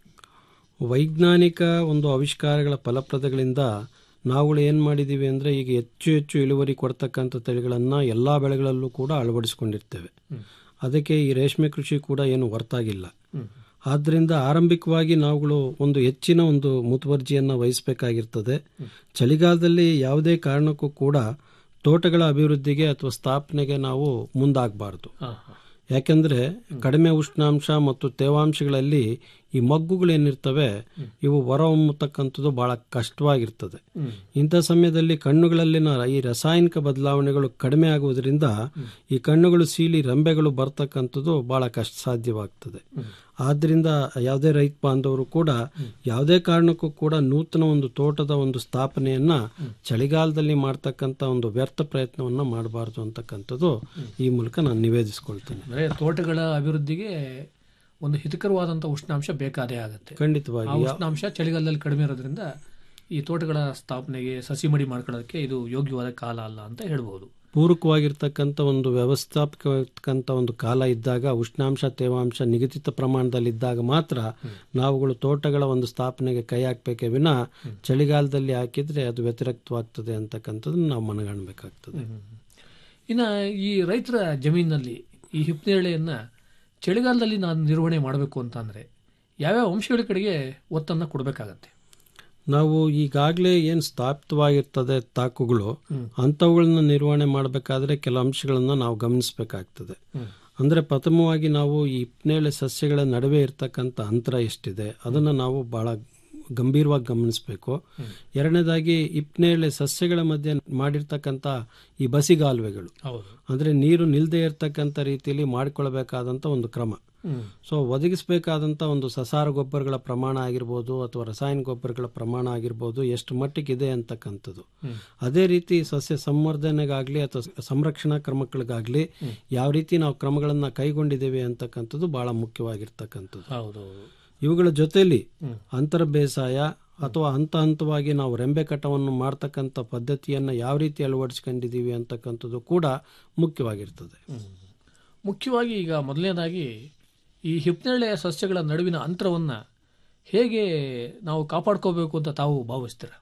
Speaker 14: ವೈಜ್ಞಾನಿಕ ಒಂದು ಆವಿಷ್ಕಾರಗಳ ಫಲಪ್ರದಗಳಿಂದ ನಾವುಗಳು ಏನು ಮಾಡಿದ್ದೀವಿ ಅಂದರೆ ಈಗ ಹೆಚ್ಚು ಹೆಚ್ಚು ಇಳುವರಿ ಕೊಡ್ತಕ್ಕಂಥ ತಳಿಗಳನ್ನು ಎಲ್ಲ ಬೆಳೆಗಳಲ್ಲೂ ಕೂಡ ಅಳವಡಿಸಿಕೊಂಡಿರ್ತೇವೆ ಅದಕ್ಕೆ ಈ ರೇಷ್ಮೆ ಕೃಷಿ ಕೂಡ ಏನು ಹೊರತಾಗಿಲ್ಲ ಆದ್ದರಿಂದ ಆರಂಭಿಕವಾಗಿ ನಾವುಗಳು ಒಂದು ಹೆಚ್ಚಿನ ಒಂದು ಮುತುವರ್ಜಿಯನ್ನು ವಹಿಸಬೇಕಾಗಿರ್ತದೆ ಚಳಿಗಾಲದಲ್ಲಿ ಯಾವುದೇ ಕಾರಣಕ್ಕೂ ಕೂಡ ತೋಟಗಳ ಅಭಿವೃದ್ಧಿಗೆ ಅಥವಾ ಸ್ಥಾಪನೆಗೆ ನಾವು ಮುಂದಾಗಬಾರ್ದು ಯಾಕೆಂದ್ರೆ ಕಡಿಮೆ ಉಷ್ಣಾಂಶ ಮತ್ತು ತೇವಾಂಶಗಳಲ್ಲಿ ಈ ಮಗ್ಗುಗಳೇನಿರ್ತವೆ ಇವು ಹೊರಹೊಮ್ಮತಕ್ಕಂಥದ್ದು ಬಹಳ ಕಷ್ಟವಾಗಿರ್ತದೆ ಇಂಥ ಸಮಯದಲ್ಲಿ ಕಣ್ಣುಗಳಲ್ಲಿನ ಈ ರಾಸಾಯನಿಕ ಬದಲಾವಣೆಗಳು ಕಡಿಮೆ ಆಗುವುದರಿಂದ ಈ ಕಣ್ಣುಗಳು ಸೀಳಿ ರಂಬೆಗಳು ಬರ್ತಕ್ಕಂಥದ್ದು ಬಹಳ ಕಷ್ಟ ಸಾಧ್ಯವಾಗ್ತದೆ ಆದ್ರಿಂದ ಯಾವುದೇ ರೈತ ಬಾಂಧವರು ಕೂಡ ಯಾವುದೇ ಕಾರಣಕ್ಕೂ ಕೂಡ ನೂತನ ಒಂದು ತೋಟದ ಒಂದು ಸ್ಥಾಪನೆಯನ್ನ ಚಳಿಗಾಲದಲ್ಲಿ ಮಾಡ್ತಕ್ಕಂಥ ಒಂದು ವ್ಯರ್ಥ ಪ್ರಯತ್ನವನ್ನ ಮಾಡಬಾರ್ದು ಅಂತಕ್ಕಂಥದ್ದು ಈ ಮೂಲಕ ನಾನು ನಿವೇದಿಸ್ಕೊಳ್ತೇನೆ
Speaker 13: ಅಂದರೆ ತೋಟಗಳ ಅಭಿವೃದ್ಧಿಗೆ ಒಂದು ಹಿತಕರವಾದಂಥ ಉಷ್ಣಾಂಶ ಬೇಕಾದೇ ಆಗುತ್ತೆ
Speaker 14: ಖಂಡಿತವಾಗಿ.
Speaker 13: ಆ ಉಷ್ಣಾಂಶ ಚಳಿಗಾಲದಲ್ಲಿ ಕಡಿಮೆ ಇರೋದ್ರಿಂದ ಈ ತೋಟಗಳ ಸ್ಥಾಪನೆಗೆ ಸಸಿ ಮಡಿ ಮಾಡ್ಕೊಳ್ಳೋದಕ್ಕೆ ಇದು ಯೋಗ್ಯವಾದ ಕಾಲ ಅಲ್ಲ ಅಂತ ಹೇಳ್ಬೋದು
Speaker 14: ಪೂರಕವಾಗಿರ್ತಕ್ಕಂಥ ಒಂದು ವ್ಯವಸ್ಥಾಪಕವಾಗಿರ್ತಕ್ಕಂಥ ಒಂದು ಕಾಲ ಇದ್ದಾಗ ಉಷ್ಣಾಂಶ ತೇವಾಂಶ ನಿಗದಿತ ಪ್ರಮಾಣದಲ್ಲಿ ಇದ್ದಾಗ ಮಾತ್ರ ನಾವುಗಳು ತೋಟಗಳ ಒಂದು ಸ್ಥಾಪನೆಗೆ ಕೈ ಹಾಕ್ಬೇಕೇ ವಿನ ಚಳಿಗಾಲದಲ್ಲಿ ಹಾಕಿದ್ರೆ ಅದು ವ್ಯತಿರಿಕ್ತವಾಗ್ತದೆ ಅಂತಕ್ಕಂಥದ್ದನ್ನ ನಾವು ಮನಗಾಣಬೇಕಾಗ್ತದೆ
Speaker 13: ಇನ್ನು ಈ ರೈತರ ಜಮೀನಿನಲ್ಲಿ ಈ ಹಿಪ್ನೇಳೆಯನ್ನು ಚಳಿಗಾಲದಲ್ಲಿ ನಾನು ನಿರ್ವಹಣೆ ಮಾಡಬೇಕು ಅಂತ ಅಂದರೆ ಯಾವ್ಯಾವ ಅಂಶಗಳ ಕಡೆಗೆ ಒತ್ತನ್ನು ಕೊಡಬೇಕಾಗತ್ತೆ
Speaker 14: ನಾವು ಈಗಾಗಲೇ ಏನು ಸ್ಥಾಪಿತವಾಗಿರ್ತದೆ ತಾಕುಗಳು ಅಂಥವುಗಳನ್ನ ನಿರ್ವಹಣೆ ಮಾಡಬೇಕಾದ್ರೆ ಕೆಲ ಅಂಶಗಳನ್ನು ನಾವು ಗಮನಿಸಬೇಕಾಗ್ತದೆ ಅಂದರೆ ಪ್ರಥಮವಾಗಿ ನಾವು ಈ ಇಪ್ನೇಳೆ ಸಸ್ಯಗಳ ನಡುವೆ ಇರ್ತಕ್ಕಂಥ ಅಂತರ ಎಷ್ಟಿದೆ ಅದನ್ನು ನಾವು ಬಹಳ ಗಂಭೀರವಾಗಿ ಗಮನಿಸಬೇಕು ಎರಡನೇದಾಗಿ ಇಪ್ನೇಳೆ ಸಸ್ಯಗಳ ಮಧ್ಯೆ ಮಾಡಿರ್ತಕ್ಕಂಥ ಈ ಬಸಿಗಾಲುವೆಗಳು
Speaker 13: ಹೌದು
Speaker 14: ಅಂದರೆ ನೀರು ನಿಲ್ಲದೆ ಇರತಕ್ಕಂಥ ರೀತಿಯಲ್ಲಿ ಮಾಡಿಕೊಳ್ಬೇಕಾದಂಥ ಒಂದು ಕ್ರಮ
Speaker 13: ಹ್ಮ್.
Speaker 14: ಸೊ ಒದಗಿಸಬೇಕಾದಂಥ ಒಂದು ಸಸಾರ ಗೊಬ್ಬರಗಳ ಪ್ರಮಾಣ ಆಗಿರ್ಬೋದು ಅಥವಾ ರಸಾಯನ ಗೊಬ್ಬರಗಳ ಪ್ರಮಾಣ ಆಗಿರ್ಬೋದು ಎಷ್ಟು ಮಟ್ಟಿಗಿದೆ ಅಂತಕ್ಕಂಥದ್ದು
Speaker 13: ಹ್ಮ್.
Speaker 14: ಅದೇ ರೀತಿ ಸಸ್ಯ ಸಂವರ್ಧನೆಗಾಗಲಿ ಅಥವಾ ಸಂರಕ್ಷಣಾ ಕ್ರಮಗಳಿಗಾಗಲಿ ಯಾವ ರೀತಿ ನಾವು ಕ್ರಮಗಳನ್ನು ಕೈಗೊಂಡಿದ್ದೇವೆ ಅಂತಕ್ಕಂಥದ್ದು ಬಹಳ ಮುಖ್ಯವಾಗಿರ್ತಕ್ಕಂಥದ್ದು
Speaker 13: ಹೌದು
Speaker 14: ಇವುಗಳ ಜೊತೆಯಲ್ಲಿ
Speaker 13: ಹ್ಮ್.
Speaker 14: ಅಂತರ ಬೇಸಾಯ ಅಥವಾ ಹಂತ ಹಂತವಾಗಿ ನಾವು ರೆಂಬೆ ಕಟವನ್ನು ಮಾಡ್ತಕ್ಕಂಥ ಪದ್ಧತಿಯನ್ನು ಯಾವ ರೀತಿ ಅಳವಡಿಸ್ಕೊಂಡಿದ್ದೀವಿ ಅಂತಕ್ಕಂಥದ್ದು ಕೂಡ ಮುಖ್ಯವಾಗಿರ್ತದೆ
Speaker 13: ಮುಖ್ಯವಾಗಿ ಈಗ ಮೊದಲನೇದಾಗಿ ಈ ಹಿಪ್ನೇಳೆಯ ಸಸ್ಯಗಳ ನಡುವಿನ ಅಂತರವನ್ನು ಹೇಗೆ ನಾವು ಕಾಪಾಡ್ಕೋಬೇಕು ಅಂತ ತಾವು ಭಾವಿಸ್ತೀರ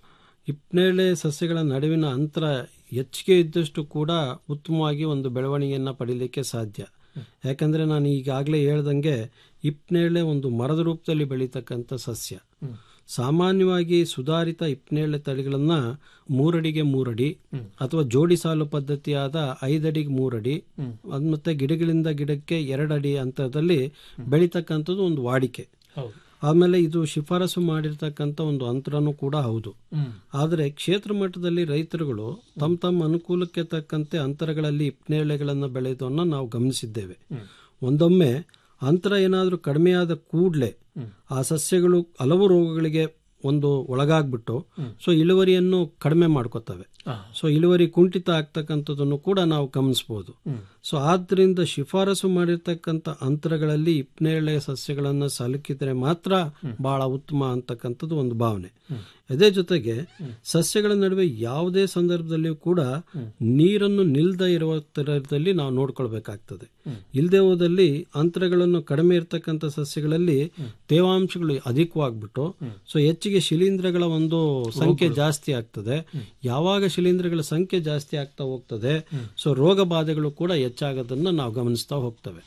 Speaker 14: ಹಿಪ್ನೇಳೆ ಸಸ್ಯಗಳ ನಡುವಿನ ಅಂತರ ಹೆಚ್ಚಿಗೆ ಇದ್ದಷ್ಟು ಕೂಡ ಉತ್ತಮವಾಗಿ ಒಂದು ಬೆಳವಣಿಗೆಯನ್ನು ಪಡೀಲಿಕ್ಕೆ ಸಾಧ್ಯ ಯಾಕಂದರೆ ನಾನು ಈಗಾಗಲೇ ಹೇಳ್ದಂಗೆ ಹಿಪ್ನೇಳೆ ಒಂದು ಮರದ ರೂಪದಲ್ಲಿ ಬೆಳೀತಕ್ಕಂಥ ಸಸ್ಯ ಸಾಮಾನ್ಯವಾಗಿ ಸುಧಾರಿತ ಹಿಪ್ನೇಳೆ ತಳಿಗಳನ್ನ ಮೂರಡಿಗೆ ಮೂರಡಿ ಅಥವಾ ಜೋಡಿ ಸಾಲು ಪದ್ಧತಿಯಾದ ಐದಡಿಗೆ ಮೂರಡಿ ಅದ್ ಮತ್ತೆ ಗಿಡಗಳಿಂದ ಗಿಡಕ್ಕೆ ಎರಡಡಿ ಅಂತರದಲ್ಲಿ ಬೆಳೀತಕ್ಕಂಥದ್ದು ಒಂದು ವಾಡಿಕೆ
Speaker 13: ಹೌದು
Speaker 14: ಆಮೇಲೆ ಇದು ಶಿಫಾರಸು ಮಾಡಿರ್ತಕ್ಕಂಥ ಒಂದು ಅಂತರನೂ ಕೂಡ ಹೌದು
Speaker 13: ಹ್ಮ್.
Speaker 14: ಆದರೆ ಕ್ಷೇತ್ರ ಮಟ್ಟದಲ್ಲಿ ರೈತರುಗಳು ತಮ್ಮ ತಮ್ಮ ಅನುಕೂಲಕ್ಕೆ ತಕ್ಕಂತೆ ಅಂತರಗಳಲ್ಲಿ ಇಪ್ನೇಳೆಗಳನ್ನು ಬೆಳೆಯೋದನ್ನು ನಾವು ಗಮನಿಸಿದ್ದೇವೆ ಒಂದೊಮ್ಮೆ ಅಂತರ ಏನಾದರೂ ಕಡಿಮೆಯಾದ ಕೂಡಲೇ ಆ ಸಸ್ಯಗಳು ಹಲವು ರೋಗಗಳಿಗೆ ಒಂದು ಒಳಗಾಗ್ಬಿಟ್ಟು ಸೊ ಇಳುವರಿಯನ್ನು ಕಡಿಮೆ ಮಾಡ್ಕೋತವೆ ಸೊ ಇಳುವರಿ ಕುಂಠಿತ ಆಗ್ತಕ್ಕಂಥದ್ದನ್ನು ಕೂಡ ನಾವು ಗಮನಿಸಬಹುದು ಸೊ ಆದ್ರಿಂದ ಶಿಫಾರಸು ಮಾಡಿರ್ತಕ್ಕಂಥ ಅಂತರಗಳಲ್ಲಿ ಇಪ್ನೇಳೆ ಸಸ್ಯಗಳನ್ನು ಸಲಕಿದ್ರೆ ಮಾತ್ರ ಬಹಳ ಉತ್ತಮ ಅಂತಕ್ಕಂಥದ್ದು ಒಂದು ಭಾವನೆ ಅದೇ ಜೊತೆಗೆ ಸಸ್ಯಗಳ ನಡುವೆ ಯಾವುದೇ ಸಂದರ್ಭದಲ್ಲಿಯೂ ಕೂಡ ನೀರನ್ನು ನಿಲ್ದ ಇರುವ ತರದಲ್ಲಿ ನಾವು ನೋಡ್ಕೊಳ್ಬೇಕಾಗ್ತದೆ ಇಲ್ಲದೆ ಹೋದಲ್ಲಿ ಅಂತರಗಳನ್ನು ಕಡಿಮೆ ಇರತಕ್ಕಂಥ ಸಸ್ಯಗಳಲ್ಲಿ ತೇವಾಂಶಗಳು ಅಧಿಕವಾಗ್ಬಿಟ್ಟು ಸೊ ಹೆಚ್ಚಿಗೆ ಶಿಲೀಂಧ್ರಗಳ ಒಂದು ಸಂಖ್ಯೆ ಜಾಸ್ತಿ ಆಗ್ತದೆ ಯಾವಾಗ ಶಿಲೀಂಧ್ರಗಳ ಸಂಖ್ಯೆ ಜಾಸ್ತಿ ಆಗ್ತಾ ಹೋಗ್ತದೆ ಸೊ ರೋಗ ಬಾಧೆಗಳು ಕೂಡ ಹೆಚ್ಚಾಗೋದನ್ನ ನಾವು ಗಮನಿಸ್ತಾ ಹೋಗ್ತವೆ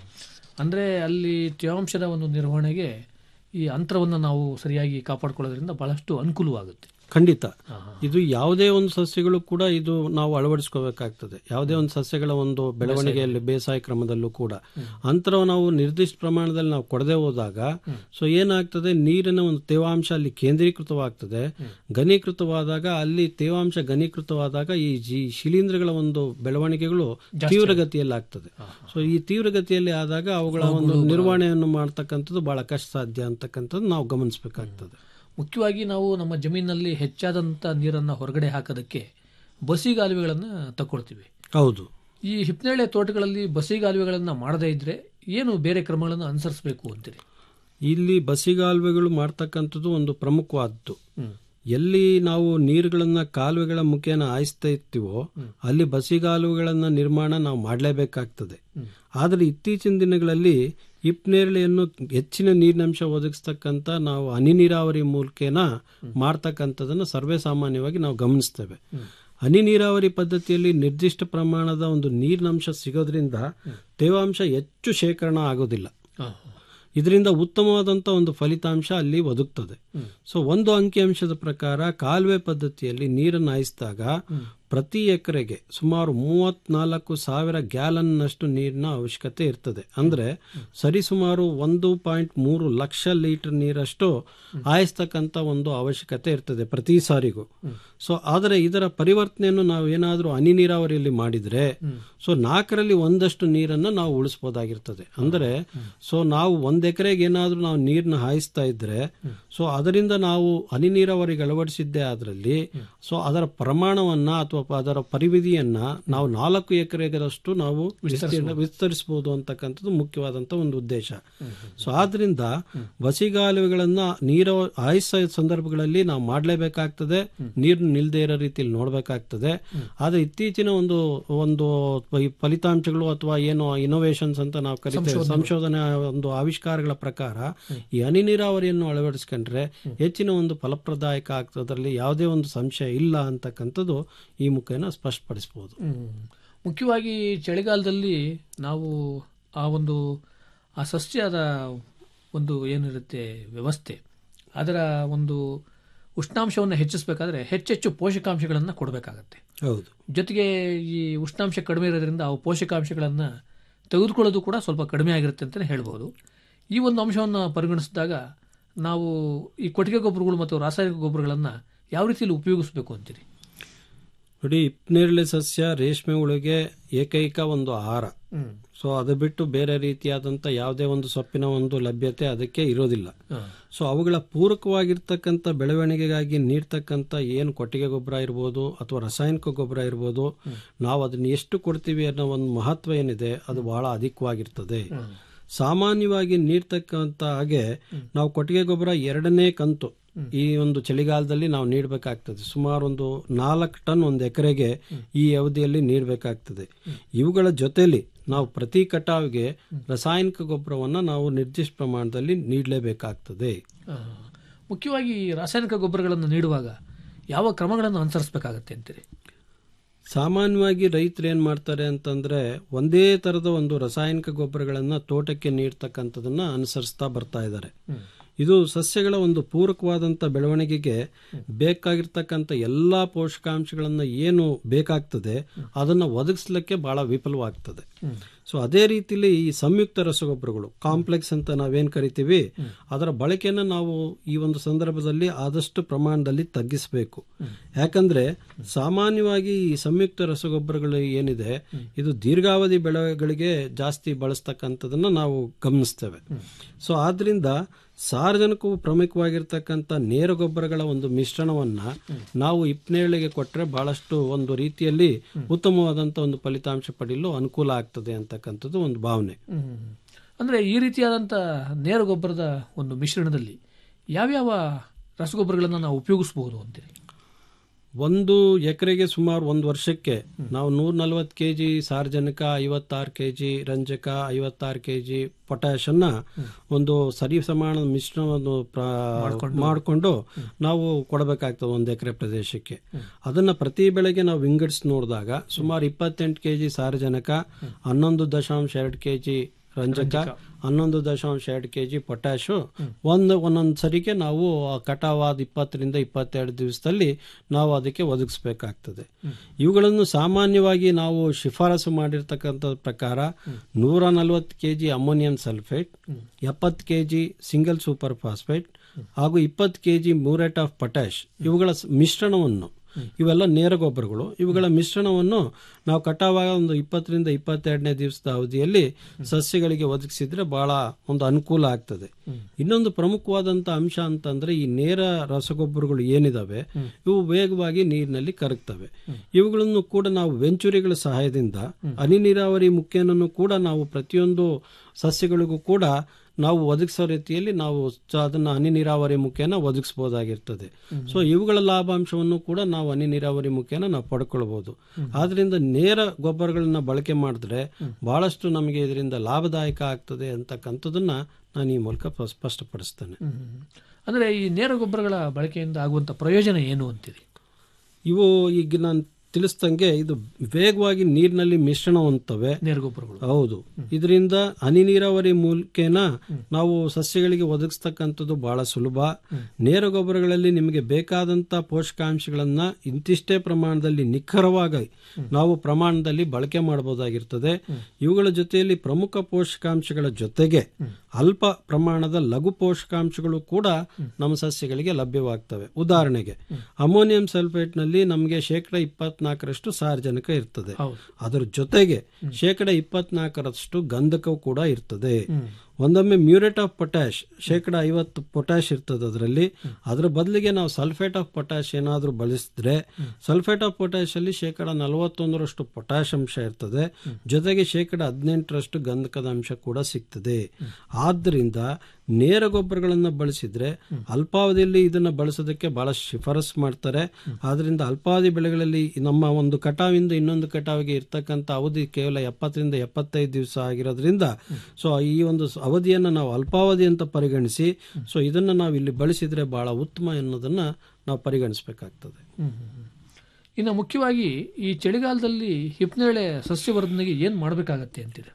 Speaker 13: ಅಂದರೆ ಅಲ್ಲಿ ತೇವಾಂಶದ ಒಂದು ನಿರ್ವಹಣೆಗೆ ಈ ಅಂತರವನ್ನು ನಾವು ಸರಿಯಾಗಿ ಕಾಪಾಡ್ಕೊಳ್ಳೋದ್ರಿಂದ ಬಹಳಷ್ಟು ಅನುಕೂಲವಾಗುತ್ತೆ
Speaker 14: ಖಂಡಿತ ಇದು ಯಾವುದೇ ಒಂದು ಸಸ್ಯಗಳು ಕೂಡ ಇದು ನಾವು ಅಳವಡಿಸ್ಕೋಬೇಕಾಗ್ತದೆ ಯಾವುದೇ ಒಂದು ಸಸ್ಯಗಳ ಒಂದು ಬೆಳವಣಿಗೆಯಲ್ಲಿ ಬೇಸಾಯ ಕ್ರಮದಲ್ಲೂ ಕೂಡ ಅಂತರ ನಾವು ನಿರ್ದಿಷ್ಟ ಪ್ರಮಾಣದಲ್ಲಿ ನಾವು ಕೊಡದೆ ಹೋದಾಗ ಸೊ ಏನಾಗ್ತದೆ ನೀರಿನ ಒಂದು ತೇವಾಂಶ ಅಲ್ಲಿ ಕೇಂದ್ರೀಕೃತವಾಗ್ತದೆ ಘನೀಕೃತವಾದಾಗ ಅಲ್ಲಿ ತೇವಾಂಶ ಘನೀಕೃತವಾದಾಗ ಈ ಜಿ ಶಿಲೀಂಧ್ರಗಳ ಒಂದು ಬೆಳವಣಿಗೆಗಳು ತೀವ್ರಗತಿಯಲ್ಲಿ ಆಗ್ತದೆ ಸೊ ಈ ತೀವ್ರಗತಿಯಲ್ಲಿ ಆದಾಗ ಅವುಗಳ ಒಂದು ನಿರ್ವಹಣೆಯನ್ನು ಮಾಡ್ತಕ್ಕಂಥದ್ದು ಬಹಳ ಕಷ್ಟ ಸಾಧ್ಯ ಅಂತಕ್ಕಂಥದ್ದು ನಾವು ಗಮನಿಸಬೇಕಾಗ್ತದೆ
Speaker 13: ಮುಖ್ಯವಾಗಿ ನಾವು ನಮ್ಮ ಜಮೀನಿನಲ್ಲಿ ಹೆಚ್ಚಾದಂಥ ನೀರನ್ನು ಹೊರಗಡೆ ಹಾಕೋದಕ್ಕೆ ಬಸಿಗಾಲುವೆಗಳನ್ನು ತಗೊಳ್ತೀವಿ
Speaker 14: ಹೌದು
Speaker 13: ಈ ಹಿಪ್ನೇಳೆ ತೋಟಗಳಲ್ಲಿ ಬಸಿಗಾಲುವೆಗಳನ್ನು ಮಾಡದೇ ಇದ್ರೆ ಏನು ಬೇರೆ ಕ್ರಮಗಳನ್ನು ಅನುಸರಿಸಬೇಕು ಅಂತೀರಿ
Speaker 14: ಇಲ್ಲಿ ಬಸಿಗಾಲುವೆಗಳು ಮಾಡ್ತಕ್ಕಂಥದ್ದು ಒಂದು ಪ್ರಮುಖವಾದ್ದು ಎಲ್ಲಿ ನಾವು ನೀರುಗಳನ್ನ ಕಾಲುವೆಗಳ ಮುಖೇನ ಹಾಯಿಸ್ತಾ ಇರ್ತೀವೋ ಅಲ್ಲಿ ಬಸಿಗಾಲುವೆಗಳನ್ನ ನಿರ್ಮಾಣ ನಾವು ಮಾಡಲೇಬೇಕಾಗ್ತದೆ ಆದರೆ ಇತ್ತೀಚಿನ ದಿನಗಳಲ್ಲಿ ಹಿಪ್ನೇರಳೆಯನ್ನು ಹೆಚ್ಚಿನ ನೀರಿನಂಶ ಒದಗಿಸ್ತಕ್ಕಂಥ ನಾವು ಹನಿ ನೀರಾವರಿ ಮೂಲಕೇನ ಮಾಡ್ತಕ್ಕಂಥದ್ದನ್ನು ಸರ್ವೇ ಸಾಮಾನ್ಯವಾಗಿ ನಾವು ಗಮನಿಸ್ತೇವೆ ಹನಿ ನೀರಾವರಿ ಪದ್ಧತಿಯಲ್ಲಿ ನಿರ್ದಿಷ್ಟ ಪ್ರಮಾಣದ ಒಂದು ನೀರಿನಂಶ ಸಿಗೋದ್ರಿಂದ ತೇವಾಂಶ ಹೆಚ್ಚು ಶೇಖರಣೆ ಆಗೋದಿಲ್ಲ ಇದರಿಂದ ಉತ್ತಮವಾದಂಥ ಒಂದು ಫಲಿತಾಂಶ ಅಲ್ಲಿ ಒದಗ್ತದೆ ಸೊ ಒಂದು ಅಂಕಿಅಂಶದ ಪ್ರಕಾರ ಕಾಲುವೆ ಪದ್ಧತಿಯಲ್ಲಿ ನೀರನ್ನು ಹಾಯಿಸಿದಾಗ ಪ್ರತಿ ಎಕರೆಗೆ ಸುಮಾರು ಮೂವತ್ನಾಲ್ಕು ಸಾವಿರ ಗ್ಯಾಲನ್ನಷ್ಟು ನೀರಿನ ಅವಶ್ಯಕತೆ ಇರ್ತದೆ ಅಂದ್ರೆ ಸರಿಸುಮಾರು ಒಂದು ಪಾಯಿಂಟ್ ಮೂರು ಲಕ್ಷ ಲೀಟರ್ ನೀರಷ್ಟು ಹಾಯಿಸ್ತಕ್ಕಂಥ ಒಂದು ಅವಶ್ಯಕತೆ ಇರ್ತದೆ ಪ್ರತಿ ಸಾರಿಗೂ ಸೊ ಆದರೆ ಇದರ ಪರಿವರ್ತನೆಯನ್ನು ನಾವು ಏನಾದರೂ ಹನಿ ನೀರಾವರಿಯಲ್ಲಿ ಮಾಡಿದ್ರೆ ಸೊ ನಾಲ್ಕರಲ್ಲಿ ಒಂದಷ್ಟು ನೀರನ್ನು ನಾವು ಉಳಿಸ್ಬೋದಾಗಿರ್ತದೆ ಅಂದರೆ ಸೊ ನಾವು ಒಂದ್ ಎಕರೆಗೆ ಏನಾದರೂ ನಾವು ನೀರನ್ನ ಹಾಯಿಸ್ತಾ ಇದ್ರೆ ಸೊ ಅದರಿಂದ ನಾವು ಹನಿ ನೀರಾವರಿಗೆ ಅಳವಡಿಸಿದ್ದೇ ಅದರಲ್ಲಿ ಸೊ ಅದರ ಪ್ರಮಾಣವನ್ನ ಅಥವಾ ಅಥವಾ ಪ- ಅದರ ಪರಿಮಿತಿಯನ್ನ ನಾವು ನಾಲ್ಕು ಎಕರೆಗರಷ್ಟು ನಾವು ವಿಸ್ತೀರ್ಣ ವಿಸ್ತರಿಸಬಹುದು ಅಂತಕ್ಕಂಥದ್ದು ಮುಖ್ಯವಾದಂತ ಒಂದು ಉದ್ದೇಶ ಸೊ ಆದ್ರಿಂದ ಬಸಿಗಾಲುವೆಗಳನ್ನ ನೀರ ಆಯಸ್ಸ ಸಂದರ್ಭಗಳಲ್ಲಿ ನಾವು ಮಾಡಲೇಬೇಕಾಗ್ತದೆ ನೀರು ನಿಲ್ದೇ ಇರೋ ರೀತಿಯಲ್ಲಿ ನೋಡಬೇಕಾಗ್ತದೆ ಆದ್ರೆ ಇತ್ತೀಚಿನ ಒಂದು ಒಂದು ಈ ಫಲಿತಾಂಶಗಳು ಅಥವಾ ಏನು ಇನೋವೇಷನ್ಸ್ ಅಂತ ನಾವು ಕರಿತೇವೆ ಸಂಶೋಧನೆ ಒಂದು ಆವಿಷ್ಕಾರಗಳ ಪ್ರಕಾರ ಈ ಹನಿ ನೀರಾವರಿಯನ್ನು ಅಳವಡಿಸ್ಕೊಂಡ್ರೆ ಹೆಚ್ಚಿನ ಒಂದು ಫಲಪ್ರದಾಯಕ ಆಗ್ತದ್ರಲ್ಲಿ ಯಾವುದೇ ಒಂದು ಸಂಶಯ ಇಲ್ಲ ಅಂತಕ್ಕಂಥದ್ದು ಈ ಮುಖೇನ ಸ್ಪಷ್ಟಪಡಿಸಬಹುದು
Speaker 13: ಮುಖ್ಯವಾಗಿ ಚಳಿಗಾಲದಲ್ಲಿ ನಾವು ಆ ಒಂದು ಆ ಸಸ್ಯದ ಒಂದು ಏನಿರುತ್ತೆ ವ್ಯವಸ್ಥೆ ಅದರ ಒಂದು ಉಷ್ಣಾಂಶವನ್ನು ಹೆಚ್ಚಿಸಬೇಕಾದ್ರೆ ಹೆಚ್ಚೆಚ್ಚು ಪೋಷಕಾಂಶಗಳನ್ನು ಕೊಡಬೇಕಾಗತ್ತೆ
Speaker 14: ಹೌದು
Speaker 13: ಜೊತೆಗೆ ಈ ಉಷ್ಣಾಂಶ ಕಡಿಮೆ ಇರೋದ್ರಿಂದ ಆ ಪೋಷಕಾಂಶಗಳನ್ನು ತೆಗೆದುಕೊಳ್ಳೋದು ಕೂಡ ಸ್ವಲ್ಪ ಕಡಿಮೆ ಆಗಿರುತ್ತೆ ಅಂತಲೇ ಹೇಳ್ಬೋದು ಈ ಒಂದು ಅಂಶವನ್ನು ಪರಿಗಣಿಸಿದಾಗ ನಾವು ಈ ಕೊಟ್ಟಿಗೆ ಗೊಬ್ಬರಗಳು ಮತ್ತು ರಾಸಾಯನಿಕ ಗೊಬ್ಬರಗಳನ್ನು ಯಾವ ರೀತಿಯಲ್ಲಿ ಉಪಯೋಗಿಸಬೇಕು ಅಂತೀರಿ
Speaker 14: ನೋಡಿ ಹಿಪ್ನೇರಳೆ ಸಸ್ಯ ರೇಷ್ಮೆ ಹುಳುಗೆ ಏಕೈಕ ಒಂದು ಆಹಾರ ಸೊ ಅದು ಬಿಟ್ಟು ಬೇರೆ ರೀತಿಯಾದಂತ ಯಾವುದೇ ಒಂದು ಸೊಪ್ಪಿನ ಒಂದು ಲಭ್ಯತೆ ಅದಕ್ಕೆ ಇರೋದಿಲ್ಲ ಸೊ ಅವುಗಳ ಪೂರಕವಾಗಿರ್ತಕ್ಕಂಥ ಬೆಳವಣಿಗೆಗಾಗಿ ನೀಡ್ತಕ್ಕಂಥ ಏನು ಕೊಟ್ಟಿಗೆ ಗೊಬ್ಬರ ಇರ್ಬೋದು ಅಥವಾ ರಾಸಾಯನಿಕ ಗೊಬ್ಬರ ಇರ್ಬೋದು ನಾವು ಅದನ್ನ ಎಷ್ಟು ಕೊಡ್ತೀವಿ ಅನ್ನೋ ಒಂದು ಮಹತ್ವ ಏನಿದೆ ಅದು ಬಹಳ ಅಧಿಕವಾಗಿರ್ತದೆ ಸಾಮಾನ್ಯವಾಗಿ ನೀಡ್ತಕ್ಕಂಥ ಹಾಗೆ ನಾವು ಕೊಟ್ಟಿಗೆ ಗೊಬ್ಬರ ಎರಡನೇ ಕಂತು ಈ ಒಂದು ಚಳಿಗಾಲದಲ್ಲಿ ನಾವು ನೀಡಬೇಕಾಗ್ತದೆ ಸುಮಾರು ಒಂದು ನಾಲ್ಕು ಟನ್ ಒಂದು ಎಕರೆಗೆ ಈ ಅವಧಿಯಲ್ಲಿ ನೀಡಬೇಕಾಗ್ತದೆ ಇವುಗಳ ಜೊತೆಲಿ ನಾವು ಪ್ರತಿ ಕಟಾವಿಗೆ ರಾಸಾಯನಿಕ ಗೊಬ್ಬರವನ್ನು ನಾವು ನಿರ್ದಿಷ್ಟ ಪ್ರಮಾಣದಲ್ಲಿ ನೀಡಲೇಬೇಕಾಗ್ತದೆ
Speaker 13: ಆ, ಮುಖ್ಯವಾಗಿ ಈ ರಾಸಾಯನಿಕ ಗೊಬ್ಬರಗಳನ್ನು ನೀಡುವಾಗ ಯಾವ ಕ್ರಮಗಳನ್ನು ಅನುಸರಿಸಬೇಕಾಗತ್ತೆ ಅಂತೀರಿ
Speaker 14: ಸಾಮಾನ್ಯವಾಗಿ ರೈತರು ಏನ್ ಮಾಡ್ತಾರೆ ಅಂತಂದ್ರೆ ಒಂದೇ ತರದ ಒಂದು ರಾಸಾಯನಿಕ ಗೊಬ್ಬರಗಳನ್ನ ತೋಟಕ್ಕೆ ನೀಡ್ತಕ್ಕಂಥದನ್ನ ಅನುಸರಿಸ್ತಾ ಬರ್ತಾ ಇದ್ದಾರೆ ಇದು ಸಸ್ಯಗಳ ಒಂದು ಪೂರಕವಾದಂತ ಬೆಳವಣಿಗೆಗೆ ಬೇಕಾಗಿರ್ತಕ್ಕಂಥ ಎಲ್ಲಾ ಪೋಷಕಾಂಶಗಳನ್ನ ಏನು ಬೇಕಾಗ್ತದೆ ಅದನ್ನ ಒದಗಿಸ್ಲಿಕ್ಕೆ ಬಹಳ ವಿಫಲವಾಗ್ತದೆ ಸೊ ಅದೇ ರೀತಿಲಿ ಈ ಸಂಯುಕ್ತ ರಸಗೊಬ್ಬರಗಳು ಕಾಂಪ್ಲೆಕ್ಸ್ ಅಂತ ನಾವೇನ್ ಕರಿತೀವಿ ಅದರ ಬಳಕೆಯನ್ನ ನಾವು ಈ ಒಂದು ಸಂದರ್ಭದಲ್ಲಿ ಆದಷ್ಟು ಪ್ರಮಾಣದಲ್ಲಿ ತಗ್ಗಿಸಬೇಕು ಯಾಕಂದ್ರೆ ಸಾಮಾನ್ಯವಾಗಿ ಈ ಸಂಯುಕ್ತ ರಸಗೊಬ್ಬರಗಳು ಏನಿದೆ ಇದು ದೀರ್ಘಾವಧಿ ಬೆಳೆಗಳಿಗೆ ಜಾಸ್ತಿ ಬಳಸ್ತಕ್ಕಂಥದನ್ನ ನಾವು ಗಮನಿಸ್ತೇವೆ ಸೊ ಆದ್ರಿಂದ ಸಾರ್ವಜನಿಕವು ಪ್ರಮುಖವಾಗಿರ್ತಕ್ಕಂಥ ನೇರ ಗೊಬ್ಬರಗಳ ಒಂದು ಮಿಶ್ರಣವನ್ನ ನಾವು ಇಪ್ನೇಳಿಗೆ ಕೊಟ್ಟರೆ ಬಹಳಷ್ಟು ಒಂದು ರೀತಿಯಲ್ಲಿ ಉತ್ತಮವಾದಂತ ಒಂದು ಫಲಿತಾಂಶ ಪಡೆಯಲು ಅನುಕೂಲ ಆಗ್ತದೆ ಅಂತಕ್ಕಂಥದ್ದು ಒಂದು ಭಾವನೆ
Speaker 13: ಅಂದರೆ ಈ ರೀತಿಯಾದಂಥ ನೇರ ಗೊಬ್ಬರದ ಒಂದು ಮಿಶ್ರಣದಲ್ಲಿ ಯಾವ್ಯಾವ ರಸಗೊಬ್ಬರಗಳನ್ನು ನಾವು ಉಪಯೋಗಿಸಬಹುದು ಅಂತೀರಿ
Speaker 14: ಒಂದು ಎಕರೆಗೆ ಸುಮಾರು ಒಂದು ವರ್ಷಕ್ಕೆ ನಾವು ನೂರ ನಲ್ವತ್ತು ಕೆ ಜಿ ಸಾರ್ವಜನಿಕ ಐವತ್ತಾರು ಕೆ ಜಿ ರಂಜಕ ಐವತ್ತಾರು ಕೆ ಜಿ ಪೊಟ್ಯಾಶ್ ಅನ್ನ ಒಂದು ಸರಿ ಸಮಾನದ ಮಿಶ್ರಣವನ್ನು ಮಾಡಿಕೊಂಡು ನಾವು ಕೊಡಬೇಕಾಗ್ತದೆ ಒಂದು ಎಕರೆ ಪ್ರದೇಶಕ್ಕೆ ಅದನ್ನ ಪ್ರತಿ ಬೆಳೆಗೆ ನಾವು ವಿಂಗಡಿಸಿ ನೋಡಿದಾಗ ಸುಮಾರು ಇಪ್ಪತ್ತೆಂಟು ಕೆ ಜಿ ಸಾರಜನಕ ಹನ್ನೊಂದು ದಶಾಂಶ ಎರಡು ಕೆ ಜಿ ರಂಜಕ ಹನ್ನೊಂದು ದಶಾಂಶ ಎರಡು ಕೆ ಜಿ ಪೊಟ್ಯಾಶು ಒಂದು ಒಂದೊಂದು ಸರಿಗೆ ನಾವು ಆ ಕಟಾವಾದ ಇಪ್ಪತ್ತರಿಂದ ಇಪ್ಪತ್ತೆರಡು ದಿವಸದಲ್ಲಿ ನಾವು ಅದಕ್ಕೆ ಒದಗಿಸ್ಬೇಕಾಗ್ತದೆ ಇವುಗಳನ್ನು ಸಾಮಾನ್ಯವಾಗಿ ನಾವು ಶಿಫಾರಸು ಮಾಡಿರ್ತಕ್ಕಂಥ ಪ್ರಕಾರ ನೂರ ನಲವತ್ತು ಕೆ ಜಿ ಅಮೋನಿಯಂ ಸಲ್ಫೇಟ್ ಎಪ್ಪತ್ತು K G single super phosphate ಹಾಗೂ ಇಪ್ಪತ್ತು K G muriate of potash ಇವುಗಳ ಸ್- ಮಿಶ್ರಣವನ್ನು ಇವೆಲ್ಲ ನೇರ ಗೊಬ್ಬರಗಳು ಇವುಗಳ ಮಿಶ್ರಣವನ್ನು ನಾವು ಕಟಾವಾಗ ಒಂದು ಇಪ್ಪತ್ತರಿಂದ ಇಪ್ಪತ್ತೆರಡನೇ ದಿವಸದ ಅವಧಿಯಲ್ಲಿ ಸಸ್ಯಗಳಿಗೆ ಒದಗಿಸಿದ್ರೆ ಬಹಳ ಒಂದು ಅನುಕೂಲ ಆಗ್ತದೆ ಇನ್ನೊಂದು ಪ್ರಮುಖವಾದಂತ ಅಂಶ ಅಂತಂದ್ರೆ ಈ ನೇರ ರಸಗೊಬ್ಬರಗಳು ಏನಿದಾವೆ ಇವು ವೇಗವಾಗಿ ನೀರಿನಲ್ಲಿ ಕರಗ್ತವೆ ಇವುಗಳನ್ನು ಕೂಡ ನಾವು ವೆಂಚುರಿಗಳ ಸಹಾಯದಿಂದ ಹನಿ ನೀರಾವರಿ ಮುಖೇನನ್ನು ಕೂಡ ನಾವು ಪ್ರತಿಯೊಂದು ಸಸ್ಯಗಳಿಗೂ ಕೂಡ ನಾವು ಒದಗಿಸೋ ರೀತಿಯಲ್ಲಿ ನಾವು ಸ- ಅದನ್ನ ಹನಿ ನೀರಾವರಿ ಮುಖೇನ ಒದಗಿಸಬಹುದಾಗಿರ್ತದೆ ಸೊ ಇವುಗಳ ಲಾಭಾಂಶವನ್ನು ಕೂಡ ನಾವು ಹನಿ ನೀರಾವರಿ ಮುಖೇನ ನಾವು ಪಡ್ಕೊಳ್ಬಹುದು ಆದ್ರಿಂದ ನೇರ ಗೊಬ್ಬರಗಳನ್ನ ಬಳಕೆ ಮಾಡಿದ್ರೆ ಬಹಳಷ್ಟು ನಮಗೆ ಇದರಿಂದ ಲಾಭದಾಯಕ ಆಗ್ತದೆ ಅಂತಕ್ಕಂಥದನ್ನ ನಾನು ಈ ಮೂಲಕ ಸ್ಪ- ಸ್ಪಷ್ಟಪಡಿಸ್ತೇನೆ
Speaker 13: ಅಂದರೆ ಈ ನೇರ ಗೊಬ್ಬರಗಳ ಬಳಕೆಯಿಂದ ಆಗುವಂಥ ಪ್ರಯೋಜನ ಏನು ಅಂತೀರಿ
Speaker 14: ಇವು ಈಗ ನಾನು ತಿಳಿಸ್ದಂಗೆ ಇದು ವೇಗವಾಗಿ ನೀರಿನಲ್ಲಿ ಮಿಶ್ರಣ ಹೊಂದ್ತವೆ
Speaker 13: ನೇರ ಗೊಬ್ಬರಗಳು
Speaker 14: ಹೌದು ಇದರಿಂದ ಹನಿ ನೀರಾವರಿ ಮೂಲಕೇನ ನಾವು ಸಸ್ಯಗಳಿಗೆ ಒದಗಿಸ್ತಕ್ಕಂಥದ್ದು ಬಹಳ ಸುಲಭ ನೇರ ಗೊಬ್ಬರಗಳಲ್ಲಿ ನಿಮಗೆ ಬೇಕಾದಂತ ಪೋಷಕಾಂಶಗಳನ್ನ ಇಂತಿಷ್ಟೇ ಪ್ರಮಾಣದಲ್ಲಿ ನಿಖರವಾಗಿ ನಾವು ಪ್ರಮಾಣದಲ್ಲಿ ಬಳಕೆ ಮಾಡಬಹುದಾಗಿರ್ತದೆ ಇವುಗಳ ಜೊತೆಯಲ್ಲಿ ಪ್ರಮುಖ ಪೋಷಕಾಂಶಗಳ ಜೊತೆಗೆ ಅಲ್ಪ ಪ್ರಮಾಣದ ಲಘು ಪೋಷಕಾಂಶಗಳು ಕೂಡ ನಮ್ಮ ಸಸ್ಯಗಳಿಗೆ ಲಭ್ಯವಾಗ್ತವೆ ಉದಾಹರಣೆಗೆ ಅಮೋನಿಯಂ ಸಲ್ಫೇಟ್ ನಲ್ಲಿ ನಮಗೆ ಶೇಕಡ ಇಪ್ಪತ್ನಾಲ್ಕರಷ್ಟು ಸಾರಜನಕ ಇರ್ತದೆ ಅದರ ಜೊತೆಗೆ ಶೇಕಡ ಇಪ್ಪತ್ನಾಲ್ಕರಷ್ಟು ಗಂಧಕವು ಕೂಡ ಇರ್ತದೆ ಒಂದೊಮ್ಮೆ ಮ್ಯೂರೇಟ್ ಆಫ್ ಪೊಟ್ಯಾಶ್ ಶೇಕಡ ಐವತ್ತು ಪೊಟ್ಯಾಶ್ ಇರ್ತದೆ ಅದರಲ್ಲಿ ಅದರ ಬದಲಿಗೆ ನಾವು ಸಲ್ಫೇಟ್ ಆಫ್ ಪೊಟ್ಯಾಶ್ ಏನಾದರೂ ಬಳಸಿದ್ರೆ ಸಲ್ಫೇಟ್ ಆಫ್ ಪೊಟ್ಯಾಶ್ ಅಲ್ಲಿ ಶೇಕಡ ನಲವತ್ತೊಂದರಷ್ಟು ಪೊಟ್ಯಾಶ್ ಅಂಶ ಇರ್ತದೆ ಜೊತೆಗೆ ಶೇಕಡ ಹದಿನೆಂಟರಷ್ಟು ಗಂಧಕದ ಅಂಶ ಕೂಡ ಸಿಗ್ತದೆ ಆದ್ದರಿಂದ ನೇರ ಗೊಬ್ಬರಗಳನ್ನು ಬಳಸಿದ್ರೆ ಅಲ್ಪಾವಧಿಯಲ್ಲಿ ಇದನ್ನು ಬಳಸೋದಕ್ಕೆ ಬಹಳ ಶಿಫಾರಸ್ ಮಾಡ್ತಾರೆ ಆದ್ರಿಂದ ಅಲ್ಪಾವಧಿ ಬೆಳೆಗಳಲ್ಲಿ ನಮ್ಮ ಒಂದು ಕಟಾವಿಂದ ಇನ್ನೊಂದು ಕಟಾವಿಗೆ ಇರ್ತಕ್ಕಂಥ ಅವಧಿ ಕೇವಲ ಎಪ್ಪತ್ತರಿಂದ ಎಪ್ಪತ್ತೈದು ದಿವಸ ಆಗಿರೋದ್ರಿಂದ ಸೊ ಈ ಒಂದು ಸ- ಅವಧಿಯನ್ನು ನಾವು ಅಲ್ಪಾವಧಿ ಅಂತ ಪರಿಗಣಿಸಿ ಸೊ ಇದನ್ನು ನಾವು ಇಲ್ಲಿ ಬಳಸಿದ್ರೆ ಬಹಳ ಉತ್ತಮ ಎನ್ನುವುದನ್ನು ನಾವು ಪರಿಗಣಿಸಬೇಕಾಗ್ತದೆ
Speaker 13: ಹ್ಮ್, ಹ್ಮ್, ಹ್ಮ್. ಇನ್ನು ಮುಖ್ಯವಾಗಿ ಈ ಚಳಿಗಾಲದಲ್ಲಿ ಹಿಪ್ನೇಳೆ ಸಸ್ಯವರ್ಧನೆಗೆ ಏನು ಮಾಡಬೇಕಾಗತ್ತೆ ಅಂತಿದೆ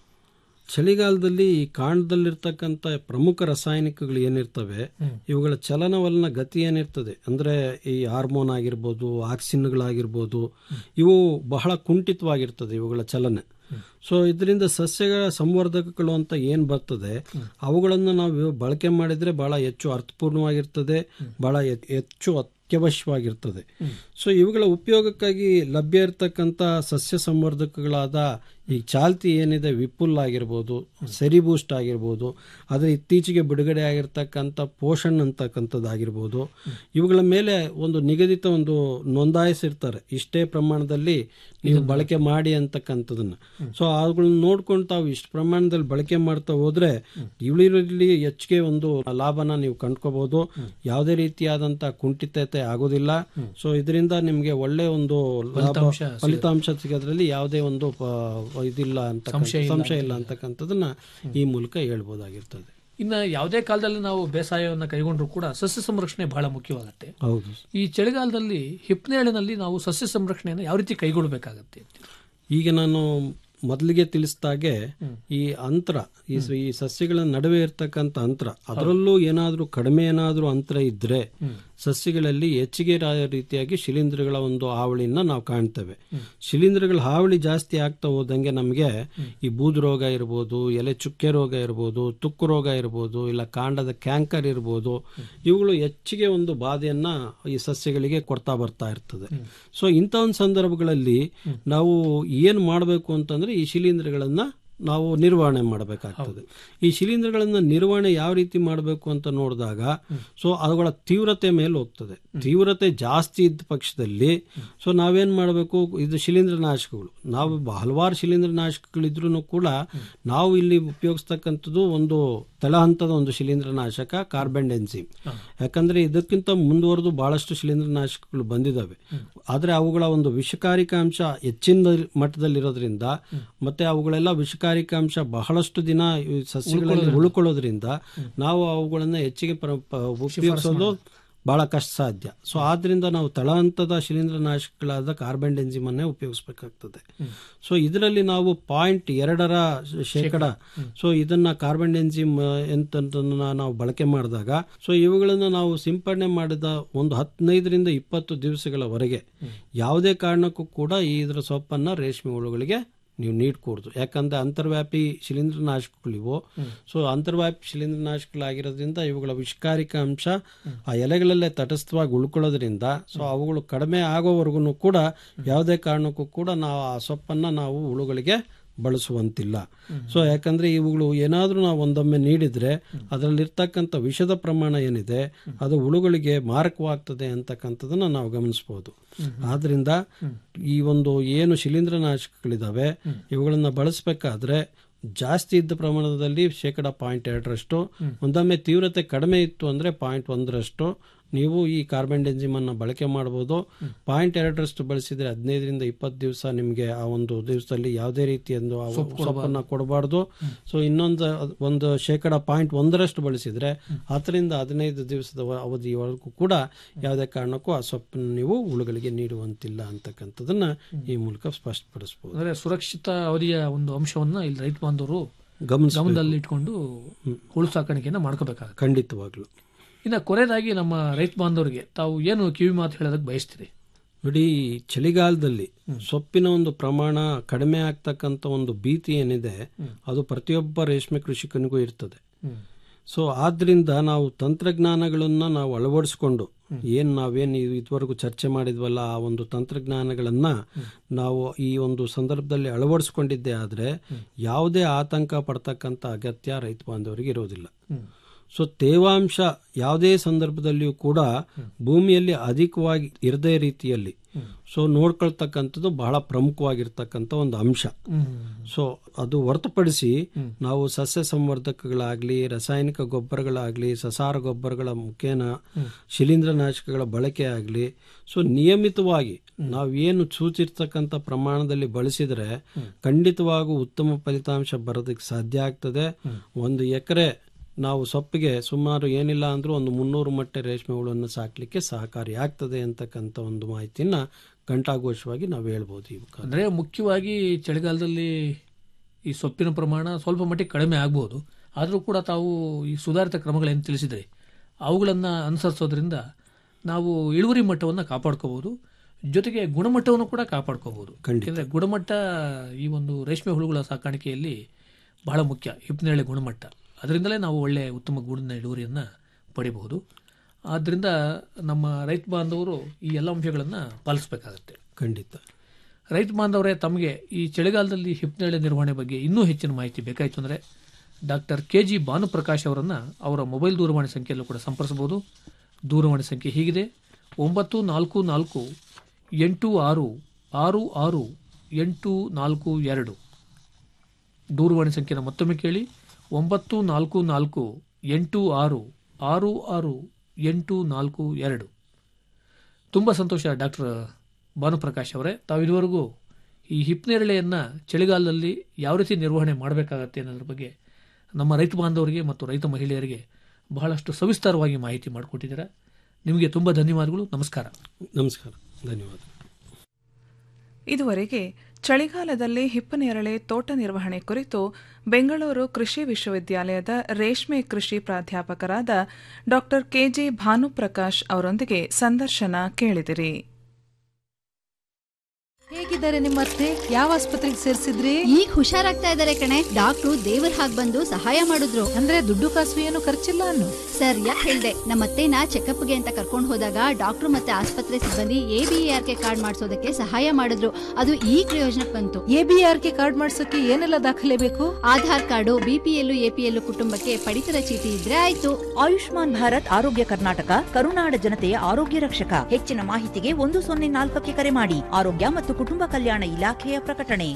Speaker 14: ಚಳಿಗಾಲದಲ್ಲಿ ಈ ಕಾಂಡದಲ್ಲಿರ್ತಕ್ಕಂಥ ಪ್ರಮುಖ ರಾಸಾಯನಿಕಗಳು ಏನಿರ್ತವೆ ಇವುಗಳ ಚಲನವಲನ ಗತಿ ಏನಿರ್ತದೆ ಅಂದ್ರೆ ಈ ಹಾರ್ಮೋನ್ ಆಗಿರ್ಬೋದು ಆಕ್ಸಿನ್ಗಳಾಗಿರ್ಬೋದು ಇವು ಬಹಳ ಕುಂಠಿತವಾಗಿರ್ತದೆ ಇವುಗಳ ಚಲನೆ ಸೊ ಇದರಿಂದ ಸಸ್ಯಗಳ ಸಂವರ್ಧಕಗಳು ಅಂತ ಏನ್ ಬರ್ತದೆ ಅವುಗಳನ್ನು ನಾವು ಬಳಕೆ ಮಾಡಿದ್ರೆ ಬಹಳ ಹೆಚ್ಚು ಅರ್ಥಪೂರ್ಣವಾಗಿರ್ತದೆ ಬಹಳ ಹೆ- ಹೆಚ್ಚು ಅತ್ಯವಶ್ಯವಾಗಿರ್ತದೆ ಸೊ ಇವುಗಳ ಉಪಯೋಗಕ್ಕಾಗಿ ಲಭ್ಯ ಇರತಕ್ಕಂಥ ಸಸ್ಯ ಸಂವರ್ಧಕಗಳಾದ ಈ ಚಾಲ್ತಿ ಏನಿದೆ ವಿಪುಲ್ ಆಗಿರ್ಬೋದು ಸೆರಿ ಬೂಸ್ಟ್ ಆಗಿರ್ಬೋದು ಅದರ ಇತ್ತೀಚೆಗೆ ಬಿಡುಗಡೆ ಆಗಿರ್ತಕ್ಕಂಥ ಪೋಷಣ್ ಅಂತಕ್ಕಂಥದ್ದಾಗಿರ್ಬೋದು ಇವುಗಳ ಮೇಲೆ ಒಂದು ನಿಗದಿತ ಒಂದು ನೋಂದಾಯಿಸಿರ್ತಾರೆ ಇಷ್ಟೇ ಪ್ರಮಾಣದಲ್ಲಿ ನೀವು ಬಳಕೆ ಮಾಡಿ ಅಂತಕ್ಕಂಥದನ್ನ ಸೊ ಅವುಗಳನ್ನ ನೋಡ್ಕೊಂಡು ತಾವು ಇಷ್ಟು ಪ್ರಮಾಣದಲ್ಲಿ ಬಳಕೆ ಮಾಡ್ತಾ ಹೋದ್ರೆ ಇಳುವರಿಯಲ್ಲಿ ಹೆಚ್ಚಿಗೆ ಒಂದು ಲಾಭನ ನೀವು ಕಂಡ್ಕೋಬಹುದು ಯಾವುದೇ ರೀತಿಯಾದಂತ ಕುಂಠಿತತೆ ಆಗೋದಿಲ್ಲ ಸೊ ಇದರಿಂದ ನಿಮ್ಗೆ ಒಳ್ಳೆ ಒಂದು ಲಾಭ
Speaker 13: ಫಲಿತಾಂಶ ಸಿಗುತ್ತೆ.
Speaker 14: ಫಲಿತಾಂಶ ಸಿಗೋದ್ರಲ್ಲಿ ಯಾವುದೇ ಒಂದು ಪ- ಇದಿಲ್ಲ ಅಂತ
Speaker 13: ಸಂಶಯ ಇಲ್ಲ
Speaker 14: ಸಂಶಯ
Speaker 13: ಅಂತ
Speaker 14: ಇಲ್ಲ ಅಂತಕ್ಕಂಥದನ್ನ ಈ ಮೂಲಕ ಹೇಳ್ಬೋದಾಗಿರ್ತದೆ
Speaker 13: ಇನ್ನು ಯಾವುದೇ ಕಾಲದಲ್ಲಿ ನಾವು ಬೇಸಾಯವನ್ನು ಕೈಗೊಂಡ್ರು ಕೂಡ ಸಸ್ಯ ಸಂರಕ್ಷಣೆ ಬಹಳ ಮುಖ್ಯವಾಗುತ್ತೆ
Speaker 14: ಹೌದು
Speaker 13: ಈ ಚಳಿಗಾಲದಲ್ಲಿ ಹಿಪ್ನೇಳಿನಲ್ಲಿ ನಾವು ಸಸ್ಯ ಸಂರಕ್ಷಣೆಯನ್ನು ಯಾವ ರೀತಿ ಕೈಗೊಳ್ಳಬೇಕಾಗತ್ತೆ
Speaker 14: ಈಗ ನಾನು ಮೊದಲಿಗೆ ತಿಳಿಸಿದಾಗೆ ಈ ಅಂತರ ಈ ಸ- ಈ ಸಸ್ಯಗಳ ನಡುವೆ ಇರ್ತಕ್ಕಂಥ ಅಂತರ ಅದರಲ್ಲೂ ಏನಾದ್ರೂ ಕಡಿಮೆ ಏನಾದ್ರೂ ಅಂತರ ಇದ್ರೆ ಸಸ್ಯಗಳಲ್ಲಿ ಹೆಚ್ಚಿಗೆ ರಾ- ರೀತಿಯಾಗಿ ಶಿಲೀಂಧ್ರಗಳ ಒಂದು ಹಾವಳಿನ ನಾವು ಕಾಣ್ತೇವೆ ಶಿಲೀಂಧ್ರಗಳ ಹಾವಳಿ ಜಾಸ್ತಿ ಆಗ್ತಾ ಹೋದಂಗೆ ನಮಗೆ ಈ ಬೂದು ರೋಗ ಇರ್ಬೋದು ಎಲೆ ಚುಕ್ಕೆ ರೋಗ ಇರ್ಬೋದು ತುಕ್ಕು ರೋಗ ಇರ್ಬೋದು ಇಲ್ಲ ಕಾಂಡದ ಕ್ಯಾಂಕರ್ ಇರ್ಬೋದು ಇವುಗಳು ಹೆಚ್ಚಿಗೆ ಒಂದು ಬಾಧೆಯನ್ನ ಈ ಸಸ್ಯಗಳಿಗೆ ಕೊಡ್ತಾ ಬರ್ತಾ ಇರ್ತದೆ ಸೊ ಇಂಥ ಒಂದು ಸಂದರ್ಭಗಳಲ್ಲಿ ನಾವು ಏನ್ ಮಾಡಬೇಕು ಅಂತಂದ್ರೆ ಈ ಶಿಲೀಂಧ್ರಗಳನ್ನ ನಾವು ನಿರ್ವಹಣೆ ಮಾಡಬೇಕಾಗ್ತದೆ ಈ ಶಿಲೀಂಧ್ರಗಳನ್ನ ನಿರ್ವಹಣೆ ಯಾವ ರೀತಿ ಮಾಡಬೇಕು ಅಂತ ನೋಡಿದಾಗ ಸೊ ಅವುಗಳ ತೀವ್ರತೆ ಮೇಲೆ ಹೋಗ್ತದೆ ತೀವ್ರತೆ ಜಾಸ್ತಿ ಇದ್ದ ಪಕ್ಷದಲ್ಲಿ ಸೊ ನಾವೇನ್ ಮಾಡಬೇಕು ಇದು ಶಿಲೀಂಧ್ರ ನಾಶಕಗಳು ನಾವು ಬ- ಹಲವಾರು ಶಿಲೀಂಧ್ರ ನಾಶಕಗಳಿದ್ರೂ ಕೂಡ ನಾವು ಇಲ್ಲಿ ಉಪಯೋಗಿಸ್ತಕ್ಕಂಥದ್ದು ಒಂದು ತಳ ಹಂತದ ಒಂದು ಶಿಲೀಂಧ್ರ ನಾಶಕ ಕಾರ್ಬನ್ ಎನ್ಸಿಮ್ ಯಾಕಂದ್ರೆ ಇದಕ್ಕಿಂತ ಮುಂದುವರೆದು ಬಹಳಷ್ಟು ಶಿಲೀಂಧ್ರ ನಾಶಕಗಳು ಬಂದಿದ್ದಾವೆ ಆದ್ರೆ ಅವುಗಳ ಒಂದು ವಿಷಕಾರಿಕಾಂಶ ಹೆಚ್ಚಿನ ಮಟ್ಟದಲ್ಲಿರೋದ್ರಿಂದ ಮತ್ತೆ ಅವುಗಳೆಲ್ಲ ವಿಷಕಾರಿಕಾಂಶ ಬಹಳಷ್ಟು ದಿನ ಈ ಸಸ್ಯಗಳಲ್ಲಿ ಉಳ್ಕೊಳ್ಳೋದ್ರಿಂದ ನಾವು ಅವುಗಳನ್ನ ಹೆಚ್ಚಿಗೆ ಪ್ರ- ಪ- ಉಪಯೋಗಿಸೋದು ಬಹಳ ಕಷ್ಟ ಸಾಧ್ಯ ಸೊ ಆದ್ರಿಂದ ನಾವು ತಳ ಹಂತದ ಶಿಲೀಂಧ್ರ ನಾಶಕಗಳಾದ ಕಾರ್ಬನ್ ಡೆನ್ಸಿಮ್ ಅನ್ನೇ ಉಪಯೋಗಿಸಬೇಕಾಗ್ತದೆ ಸೊ ಇದರಲ್ಲಿ ನಾವು ಪಾಯಿಂಟ್ ಎರಡರ ಶೇಕಡ ಸೊ ಇದನ್ನ ಕಾರ್ಬನ್ ಡೆನ್ಸಿಮ್ ಎಂತ ನಾವು ಬಳಕೆ ಮಾಡಿದಾಗ ಸೊ ಇವುಗಳನ್ನು ನಾವು ಸಿಂಪಡಣೆ ಮಾಡಿದ ಒಂದು ಹದಿನೈದರಿಂದ ಇಪ್ಪತ್ತು ದಿವಸಗಳವರೆಗೆ ಯಾವುದೇ ಕಾರಣಕ್ಕೂ ಕೂಡ ಈ ಇದರ ಸೊಪ್ಪನ್ನ ರೇಷ್ಮೆ ಹುಳುಗಳಿಗೆ ನೀವು ನೀಡಕೂಡ್ದು ಯಾಕಂದ್ರೆ ಅಂತರ್ವ್ಯಾಪಿ ಶಿಲೀಂಧ್ರ ನಾಶಕಗಳಿವು ಸೊ ಅಂತರ್ವ್ಯಾಪಿ ಶಿಲೀಂಧ್ರ ನಾಶಕಗಳಾಗಿರೋದ್ರಿಂದ ಇವುಗಳ ವಿಷಕಾರಿಕ ಅಂಶ ಆ ಎಲೆಗಳಲ್ಲೇ ತಟಸ್ಥವಾಗಿ ಉಳ್ಕೊಳ್ಳೋದ್ರಿಂದ ಸೊ ಅವುಗಳು ಕಡಿಮೆ ಆಗೋವರೆಗೂ ಕೂಡ ಯಾವುದೇ ಕಾರಣಕ್ಕೂ ಕೂಡ ನಾವು ಆ ಸೊಪ್ಪನ್ನ ನಾವು ಹುಳುಗಳಿಗೆ ಬಳಸುವಂತಿಲ್ಲ ಸೊ ಯಾಕಂದ್ರೆ ಇವುಗಳು ಏನಾದ್ರೂ ನಾವು ಒಂದೊಮ್ಮೆ ನೀಡಿದ್ರೆ ಅದರಲ್ಲಿರ್ತಕ್ಕಂಥ ವಿಷದ ಪ್ರಮಾಣ ಏನಿದೆ ಅದು ಹುಳುಗಳಿಗೆ ಮಾರಕವಾಗ್ತದೆ ಅಂತಕ್ಕಂಥದನ್ನ ನಾವು ಗಮನಿಸಬಹುದು ಆದ್ರಿಂದ ಈ ಒಂದು ಏನು ಶಿಲೀಂಧ್ರ ನಾಶಕಗಳಿದಾವೆ ಇವುಗಳನ್ನ ಬಳಸಬೇಕಾದ್ರೆ ಜಾಸ್ತಿ ಇದ್ದ ಪ್ರಮಾಣದಲ್ಲಿ ಶೇಕಡ ಪಾಯಿಂಟ್ ಎರಡರಷ್ಟು ಒಂದೊಮ್ಮೆ ತೀವ್ರತೆ ಕಡಿಮೆ ಇತ್ತು ಅಂದ್ರೆ ಪಾಯಿಂಟ್ ಒಂದರಷ್ಟು ನೀವು ಈ ಕಾರ್ಬನ್ ಡೆನ್ಸಿಮ್ ಅನ್ನ ಬಳಕೆ ಮಾಡಬಹುದು ಪಾಯಿಂಟ್ ಎರಡರಷ್ಟು ಬಳಸಿದ್ರೆ ಹದಿನೈದರಿಂದ ಇಪ್ಪತ್ತು ದಿವಸ ನಿಮಗೆ ಆ ಒಂದು ದಿವಸದಲ್ಲಿ ಯಾವುದೇ ರೀತಿಯೊಂದು ಆ ಸೊಪ್ಪನ್ನ ಕೊಡಬಾರ್ದು ಸೊ ಇನ್ನೊಂದು ಒಂದು ಶೇಕಡ ಪಾಯಿಂಟ್ ಒಂದರಷ್ಟು ಬಳಸಿದ್ರೆ ಹತ್ತರಿಂದ ಹದಿನೈದು ದಿವಸದ ವ- ಅವಧಿಯವರೆಗೂ ಕೂಡ ಯಾವುದೇ ಕಾರಣಕ್ಕೂ ಆ ಸೊಪ್ಪನ್ನು ನೀವು ಹುಳುಗಳಿಗೆ ನೀಡುವಂತಿಲ್ಲ ಅಂತಕ್ಕಂಥದನ್ನ ಈ ಮೂಲಕ ಸ್ಪಷ್ಟಪಡಿಸಬಹುದು
Speaker 13: ಅಂದ್ರೆ ಸುರಕ್ಷಿತ ಅವಧಿಯ ಒಂದು ಅಂಶವನ್ನ ಇಲ್ಲಿ ರೈತ ಬಾಂಧವರು
Speaker 14: ಗಮನಿಸ್ಬೇಕು.
Speaker 13: ಗಮನದಲ್ಲಿ ಇಟ್ಕೊಂಡು ಹುಳು ಸಾಕಾಣಿಕೆಯನ್ನ ಮಾಡ್ಕೋಬೇಕಾಗುತ್ತೆ
Speaker 14: ಖಂಡಿತವಾಗ್ಲು
Speaker 13: ಇನ್ನು ಕೊನೆಯದಾಗಿ ನಮ್ಮ ರೈತ ಬಾಂಧವರಿಗೆ ತಾವು ಏನು ಕಿವಿ ಮಾತು ಹೇಳೋದಕ್ಕೆ ಬಯಸ್ತೀರಿ
Speaker 14: ನೋಡಿ ಚಳಿಗಾಲದಲ್ಲಿ ಸೊಪ್ಪಿನ ಒಂದು ಪ್ರಮಾಣ ಕಡಿಮೆ ಆಗ್ತಕ್ಕಂಥ ಒಂದು ಭೀತಿ ಏನಿದೆ ಅದು ಪ್ರತಿಯೊಬ್ಬ ರೇಷ್ಮೆ ಕೃಷಿಕನಿಗೂ ಇರ್ತದೆ ಸೊ ಆದ್ರಿಂದ ನಾವು ತಂತ್ರಜ್ಞಾನಗಳನ್ನು ನಾವು ಅಳವಡಿಸ್ಕೊಂಡು ಏನು ನಾವೇನು ಇದುವರೆಗೂ ಚರ್ಚೆ ಮಾಡಿದ್ವಲ್ಲ ಆ ಒಂದು ತಂತ್ರಜ್ಞಾನಗಳನ್ನು ನಾವು ಈ ಒಂದು ಸಂದರ್ಭದಲ್ಲಿ ಅಳವಡಿಸ್ಕೊಂಡಿದ್ದೇ ಆದರೆ ಯಾವುದೇ ಆತಂಕ ಪಡ್ತಕ್ಕಂಥ ಅಗತ್ಯ ರೈತ ಬಾಂಧವರಿಗೆ ಇರೋದಿಲ್ಲ ಸೊ ತೇವಾಂಶ ಯಾವುದೇ ಸಂದರ್ಭದಲ್ಲಿಯೂ ಕೂಡ ಭೂಮಿಯಲ್ಲಿ ಅಧಿಕವಾಗಿ ಇರದೇ ರೀತಿಯಲ್ಲಿ ಸೊ ನೋಡ್ಕೊಳ್ತಕ್ಕಂಥದ್ದು ಬಹಳ ಪ್ರಮುಖವಾಗಿರ್ತಕ್ಕಂಥ ಒಂದು ಅಂಶ ಸೊ ಅದು ಹೊರತುಪಡಿಸಿ ನಾವು ಸಸ್ಯ ಸಂವರ್ಧಕಗಳಾಗ್ಲಿ ರಾಸಾಯನಿಕ ಗೊಬ್ಬರಗಳಾಗ್ಲಿ ಸಸಾರ ಗೊಬ್ಬರಗಳ ಮುಖೇನ ಶಿಲೀಂಧ್ರನಾಶಕಗಳ ಬಳಕೆ ಆಗಲಿ ಸೊ ನಿಯಮಿತವಾಗಿ ನಾವೇನು ಸೂಚಿರ್ತಕ್ಕಂಥ ಪ್ರಮಾಣದಲ್ಲಿ ಬಳಸಿದರೆ ಖಂಡಿತವಾಗೂ ಉತ್ತಮ ಫಲಿತಾಂಶ ಬರೋದಕ್ಕೆ ಸಾಧ್ಯ ಆಗ್ತದೆ ಒಂದು ಎಕರೆ ನಾವು ಸೊಪ್ಪಿಗೆ ಸುಮಾರು ಏನಿಲ್ಲ ಅಂದ್ರೂ ಒಂದು ಮುನ್ನೂರು ಮಟ್ಟೆ ರೇಷ್ಮೆ ಹುಳುವನ್ನು ಸಾಕಲಿಕ್ಕೆ ಸಹಕಾರಿ ಆಗ್ತದೆ ಅಂತಕ್ಕಂಥ ಒಂದು ಮಾಹಿತಿನ ಘಂಟಾಘೋಷವಾಗಿ ನಾವು ಹೇಳ್ಬೋದು ಈ ಮುಖಾಂತರ.
Speaker 13: ಅಂದರೆ ಮುಖ್ಯವಾಗಿ ಚಳಿಗಾಲದಲ್ಲಿ ಈ ಸೊಪ್ಪಿನ ಪ್ರಮಾಣ ಸ್ವಲ್ಪ ಮಟ್ಟಿಗೆ ಕಡಿಮೆ ಆಗ್ಬೋದು ಆದರೂ ಕೂಡ ತಾವು ಈ ಸುಧಾರಿತ ಕ್ರಮಗಳೇನು ತಿಳಿಸಿದ್ರಿ ಅವುಗಳನ್ನು ಅನುಸರಿಸೋದ್ರಿಂದ ನಾವು ಇಳುವರಿ ಮಟ್ಟವನ್ನು ಕಾಪಾಡ್ಕೋಬಹುದು ಜೊತೆಗೆ ಗುಣಮಟ್ಟವನ್ನು ಕೂಡ ಕಾಪಾಡ್ಕೋಬಹುದು ಯಾಕೆಂದರೆ ಗುಣಮಟ್ಟ ಈ ಒಂದು ರೇಷ್ಮೆ ಹುಳುಗಳ ಸಾಕಾಣಿಕೆಯಲ್ಲಿ ಬಹಳ ಮುಖ್ಯ ಹಿಪ್ನೇಳೆ ಗುಣಮಟ್ಟ ಅದರಿಂದಲೇ ನಾವು ಒಳ್ಳೆಯ ಉತ್ತಮ ಗೂಡಿನ ಇಳುವರಿಯನ್ನು ಪಡಿಬಹುದು ಆದ್ದರಿಂದ ನಮ್ಮ ರೈತ ಬಾಂಧವರು ಈ ಎಲ್ಲ ಅಂಶಗಳನ್ನು ಪಾಲಿಸಬೇಕಾಗತ್ತೆ
Speaker 14: ಖಂಡಿತ
Speaker 13: ರೈತ ಬಾಂಧವರೇ ತಮಗೆ ಈ ಚಳಿಗಾಲದಲ್ಲಿ ಹಿಪ್ನೇಳೆ ನಿರ್ವಹಣೆ ಬಗ್ಗೆ ಇನ್ನೂ ಹೆಚ್ಚಿನ ಮಾಹಿತಿ ಬೇಕಾಯಿತು ಅಂದರೆ ಡಾಕ್ಟರ್ ಕೆ ಜಿ ಭಾನುಪ್ರಕಾಶ್ ಅವರನ್ನು ಅವರ ಮೊಬೈಲ್ ದೂರವಾಣಿ ಸಂಖ್ಯೆಯಲ್ಲೂ ಕೂಡ ಸಂಪರ್ಸಬಹುದು ದೂರವಾಣಿ ಸಂಖ್ಯೆ ಹೀಗಿದೆ ಒಂಬತ್ತು ನಾಲ್ಕು ನಾಲ್ಕು ಎಂಟು ಆರು ಆರು ಆರು ಎಂಟು ನಾಲ್ಕು ಎರಡು ದೂರವಾಣಿ ಸಂಖ್ಯೆನ ಮತ್ತೊಮ್ಮೆ ಕೇಳಿ ಒಂಬತ್ತು ನಾಲ್ಕು ನಾಲ್ಕು ಎಂಟು ಆರು ಆರು ಆರು ಎಂಟು ನಾಲ್ಕು ಎರಡು ತುಂಬ ಸಂತೋಷ ಡಾಕ್ಟರ್ ಭಾನುಪ್ರಕಾಶ್ ಅವರೇ ತಾವು ಇದುವರೆಗೂ ಈ ಹಿಪ್ನೇರಳೆಯನ್ನು ಚಳಿಗಾಲದಲ್ಲಿ ಯಾವ ರೀತಿ ನಿರ್ವಹಣೆ ಮಾಡಬೇಕಾಗತ್ತೆ ಅನ್ನೋದ್ರ ಬಗ್ಗೆ ನಮ್ಮ ರೈತ ಬಾಂಧವರಿಗೆ ಮತ್ತು ರೈತ ಮಹಿಳೆಯರಿಗೆ ಬಹಳಷ್ಟು ಸವಿಸ್ತಾರವಾಗಿ ಮಾಹಿತಿ ಮಾಡಿಕೊಟ್ಟಿದ್ದೀರಾ ನಿಮಗೆ ತುಂಬ ಧನ್ಯವಾದಗಳು ನಮಸ್ಕಾರ
Speaker 14: ನಮಸ್ಕಾರ ಧನ್ಯವಾದ
Speaker 12: ಇದುವರೆಗೆ ಚಳಿಗಾಲದಲ್ಲಿ ಹಿಪ್ಪನೇರಳೆ ತೋಟ ನಿರ್ವಹಣೆ ಕುರಿತು ಬೆಂಗಳೂರು ಕೃಷಿ ವಿಶ್ವವಿದ್ಯಾಲಯದ ರೇಷ್ಮೆ ಕೃಷಿ ಪ್ರಾಧ್ಯಾಪಕರಾದ ಡಾ ಕೆಜೆ ಭಾನುಪ್ರಕಾಶ್ ಅವರೊಂದಿಗೆ ಸಂದರ್ಶನ ಕೇಳಿದಿರಿ
Speaker 15: ಹೇಗಿದ್ದಾರೆ ನಿಮ್ಮ ಅತ್ತೆ ಯಾವ ಆಸ್ಪತ್ರೆಗೆ ಸೇರಿಸಿದ್ರಿ
Speaker 6: ಈಗ ಹುಷಾರಾಗ್ತಾ ಇದಾರೆ ಕಣೆ ಡಾಕ್ಟ್ರು ದೇವ್ರ ಹಾಗ್ ಬಂದು ಸಹಾಯ ಮಾಡಿದ್ರು
Speaker 15: ಅಂದ್ರೆ ದುಡ್ಡು ಕಾಸು ಏನು ಖರ್ಚಿಲ್ಲ ಅನ್ನು
Speaker 6: ಸರ್ ಯಾಕೆ ಹೇಳ್ದೆ ನಮ್ಮತ್ತೆನ ಚೆಕಪ್ಗೆ ಅಂತ ಕರ್ಕೊಂಡು ಹೋದಾಗ ಡಾಕ್ಟ್ರು ಮತ್ತೆ ಆಸ್ಪತ್ರೆ ಸಿಬ್ಬಂದಿ A B R K card ಮಾಡಿಸೋದಕ್ಕೆ ಸಹಾಯ ಮಾಡಿದ್ರು ಅದು ಈ ಪ್ರಯೋಜನಕ್ಕೆ ಬಂತು
Speaker 15: A B R K card ಮಾಡ್ಸೋಕೆ ಏನೆಲ್ಲ ದಾಖಲೆ ಬೇಕು
Speaker 6: ಆಧಾರ್ ಕಾರ್ಡು ಬಿಪಿಎಲ್ ಎಪಿಎಲ್ ಕುಟುಂಬಕ್ಕೆ ಪಡಿತರ ಚೀಟಿ ಇದ್ರೆ ಆಯ್ತು
Speaker 3: ಆಯುಷ್ಮಾನ್ ಭಾರತ್ ಆರೋಗ್ಯ ಕರ್ನಾಟಕ ಕರುನಾಡ ಜನತೆಯ ಆರೋಗ್ಯ ರಕ್ಷಕ ಹೆಚ್ಚಿನ ಮಾಹಿತಿಗೆ ಒಂದು ಸೊನ್ನೆ ನಾಲ್ಕಕ್ಕೆ ಕರೆ ಮಾಡಿ ಆರೋಗ್ಯ ಮತ್ತು ಕುಟುಂಬ ಕಲ್ಯಾಣ ಇಲಾಖೆಯ ಪ್ರಕಟಣೆ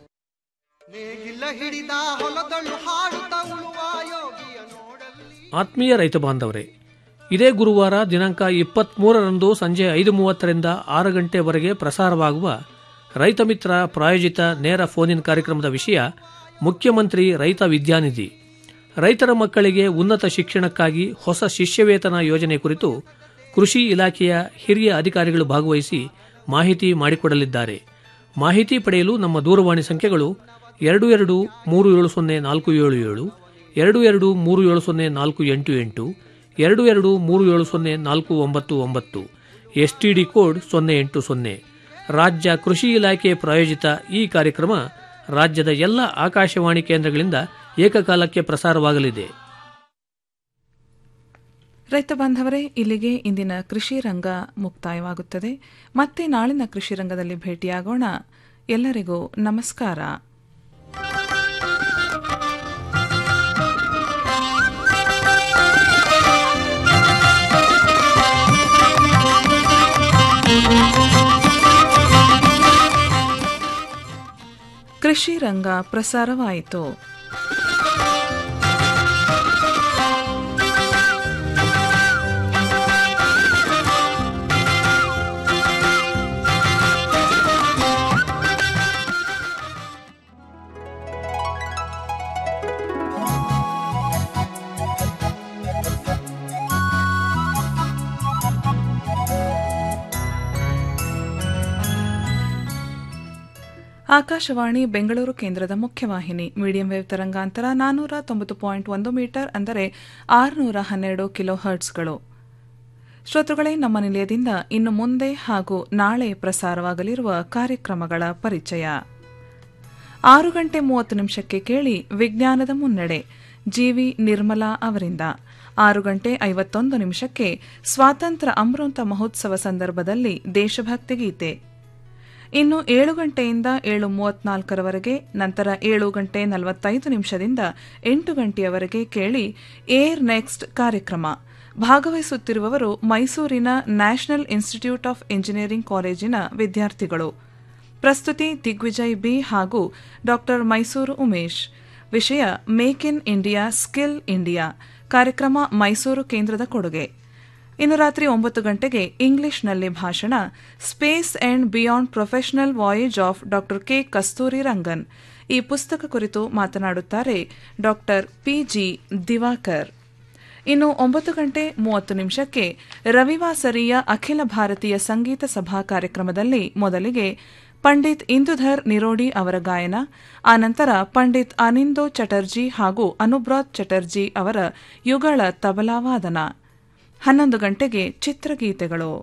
Speaker 16: ಹಿಡಿದ ಹೊಲದಳು ಹಾಡುತ್ತ ಉಳುವ ಯೋಗಿಯ
Speaker 13: ಆತ್ಮೀಯ ರೈತ ಬಾಂಧವರೇ ಇದೇ ಗುರುವಾರ ದಿನಾಂಕ ಇಪ್ಪತ್ಮೂರರಂದು ಸಂಜೆ ಐದು ಮೂವತ್ತರಿಂದ ಆರು ಗಂಟೆವರೆಗೆ ಪ್ರಸಾರವಾಗುವ ರೈತ ಮಿತ್ರ ಪ್ರಾಯೋಜಿತ ನೇರ ಫೋನ್ ಕಾರ್ಯಕ್ರಮದ ವಿಷಯ ಮುಖ್ಯಮಂತ್ರಿ ರೈತ ವಿದ್ಯಾನಿಧಿ ರೈತರ ಮಕ್ಕಳಿಗೆ ಉನ್ನತ ಶಿಕ್ಷಣಕ್ಕಾಗಿ ಹೊಸ ಶಿಷ್ಯವೇತನ ಯೋಜನೆ ಕುರಿತು ಕೃಷಿ ಇಲಾಖೆಯ ಹಿರಿಯ ಅಧಿಕಾರಿಗಳು ಭಾಗವಹಿಸಿ ಮಾಹಿತಿ ಮಾಡಿಕೊಡಲಿದ್ದಾರೆ ಮಾಹಿತಿ ಪಡೆಯಲು ನಮ್ಮ ದೂರವಾಣಿ ಸಂಖ್ಯೆಗಳು ಎರಡು ಎರಡು ಮೂರು ಏಳು ಸೊನ್ನೆ ನಾಲ್ಕು ಏಳು ಏಳು ಎರಡು ಎರಡು ಮೂರು ಏಳು ಸೊನ್ನೆ ನಾಲ್ಕು ಎಂಟು ಎಂಟು ಎರಡು ಎರಡು ಮೂರು ಏಳು ಸೊನ್ನೆ ನಾಲ್ಕು ಒಂಬತ್ತು ಒಂಬತ್ತು ಎಸ್ಟಿಡಿ ಕೋಡ್ ಸೊನ್ನೆ ಎಂಟು ಸೊನ್ನೆ ರಾಜ್ಯ ಕೃಷಿ ಇಲಾಖೆ ಪ್ರಾಯೋಜಿತ ಈ ಕಾರ್ಯಕ್ರಮ ರಾಜ್ಯದ ಎಲ್ಲ ಆಕಾಶವಾಣಿ ಕೇಂದ್ರಗಳಿಂದ ಏಕಕಾಲಕ್ಕೆ ಪ್ರಸಾರವಾಗಲಿದೆ
Speaker 12: ರೈತ ಬಾಂಧವರೇ ಇಲ್ಲಿಗೆ ಇಂದಿನ ಕೃಷಿ ರಂಗ ಮುಕ್ತಾಯವಾಗುತ್ತದೆ ಮತ್ತೆ ನಾಳಿನ ಕೃಷಿ ರಂಗದಲ್ಲಿ ಭೇಟಿಯಾಗೋಣ ಎಲ್ಲರಿಗೂ ನಮಸ್ಕಾರ ಕೃಷಿ ರಂಗ ಪ್ರಸಾರವಾಯಿತು ಆಕಾಶವಾಣಿ ಬೆಂಗಳೂರು ಕೇಂದ್ರದ ಮುಖ್ಯವಾಹಿನಿ ಮೀಡಿಯಂ ವೇವ್ ತರಂಗಾಂತರ ನಾನ್ನೂರ ತೊಂಬತ್ತು ಪಾಯಿಂಟ್ ಒಂದು ಮೀಟರ್ ಅಂದರೆ ಆರುನೂರ ಹನ್ನೆರಡು ಕಿಲೋ ಹರ್ಟ್ಸ್ಗಳು ಶ್ರೋತೃಗಳೇ ನಮ್ಮ ನಿಲಯದಿಂದ ಇನ್ನು ಮುಂದೆ ಹಾಗೂ ನಾಳೆ ಪ್ರಸಾರವಾಗಲಿರುವ ಕಾರ್ಯಕ್ರಮಗಳ ಪರಿಚಯ ಆರು ಗಂಟೆ ಮೂವತ್ತು ನಿಮಿಷಕ್ಕೆ ಕೇಳಿ ವಿಜ್ಞಾನದ ಮುನ್ನಡೆ ಜಿವಿ ನಿರ್ಮಲಾ ಅವರಿಂದ ಆರು ಗಂಟೆ ಐವತ್ತೊಂದು ನಿಮಿಷಕ್ಕೆ ಸ್ವಾತಂತ್ರ್ಯ ಅಮೃತ ಮಹೋತ್ಸವ ಸಂದರ್ಭದಲ್ಲಿ ದೇಶಭಕ್ತಿ ಗೀತೆ ಇನ್ನು ಏಳು ಗಂಟೆಯಿಂದ ಏಳು ಮೂವತ್ನಾಲ್ಕರವರೆಗೆ ನಂತರ ಏಳು ಗಂಟೆ ನಲವತ್ತೈದು ನಿಮಿಷದಿಂದ ಎಂಟು ಗಂಟೆಯವರೆಗೆ ಕೇಳಿ ಏರ್ ನೆಕ್ಸ್ಟ್ ಕಾರ್ಯಕ್ರಮ ಭಾಗವಹಿಸುತ್ತಿರುವವರು ಮೈಸೂರಿನ ನ್ಯಾಷನಲ್ ಇನ್ಸ್ಟಿಟ್ಯೂಟ್ ಆಫ್ ಇಂಜಿನಿಯರಿಂಗ್ ಕಾಲೇಜಿನ ವಿದ್ಯಾರ್ಥಿಗಳು ಪ್ರಸ್ತುತಿ ದಿಗ್ವಿಜಯ್ ಬಿ ಹಾಗೂ ಡಾ ಮೈಸೂರು ಉಮೇಶ್ ವಿಷಯ make in India skill India ಕಾರ್ಯಕ್ರಮ ಮೈಸೂರು ಕೇಂದ್ರದ ಕೊಡುಗೆ ಇನ್ನು ರಾತ್ರಿ ಒಂಬತ್ತು ಗಂಟೆಗೆ ಇಂಗ್ಲಿಷ್ನಲ್ಲಿ ಭಾಷಣ space and beyond professional voyage of ಡಾ ಕೆ ಕಸ್ತೂರಿ ರಂಗನ್ ಈ ಪುಸ್ತಕ ಕುರಿತು ಮಾತನಾಡುತ್ತಾರೆ ಡಾ ಪಿಜಿ ದಿವಾಕರ್ ಇನ್ನು ಒಂಬತ್ತು ಗಂಟೆ ಮೂವತ್ತು ನಿಮಿಷಕ್ಕೆ ರವಿವಾಸರಿಯ ಅಖಿಲ ಭಾರತೀಯ ಸಂಗೀತ ಸಭಾ ಕಾರ್ಯಕ್ರಮದಲ್ಲಿ ಮೊದಲಿಗೆ ಪಂಡಿತ್ ಇಂದುಧರ್ ನಿರೋಡಿ ಅವರ ಗಾಯನ ಆನಂತರ ಪಂಡಿತ್ ಅನಿಂದೋ ಚಟರ್ಜಿ ಹಾಗೂ ಅನುಬ್ರಾತ್ ಚಟರ್ಜಿ ಅವರ ಯುಗಳ ತಬಲಾವಾದನ ಹನ್ನೊಂದು ಗಂಟೆಗೆ ಚಿತ್ರಗೀತೆಗಳು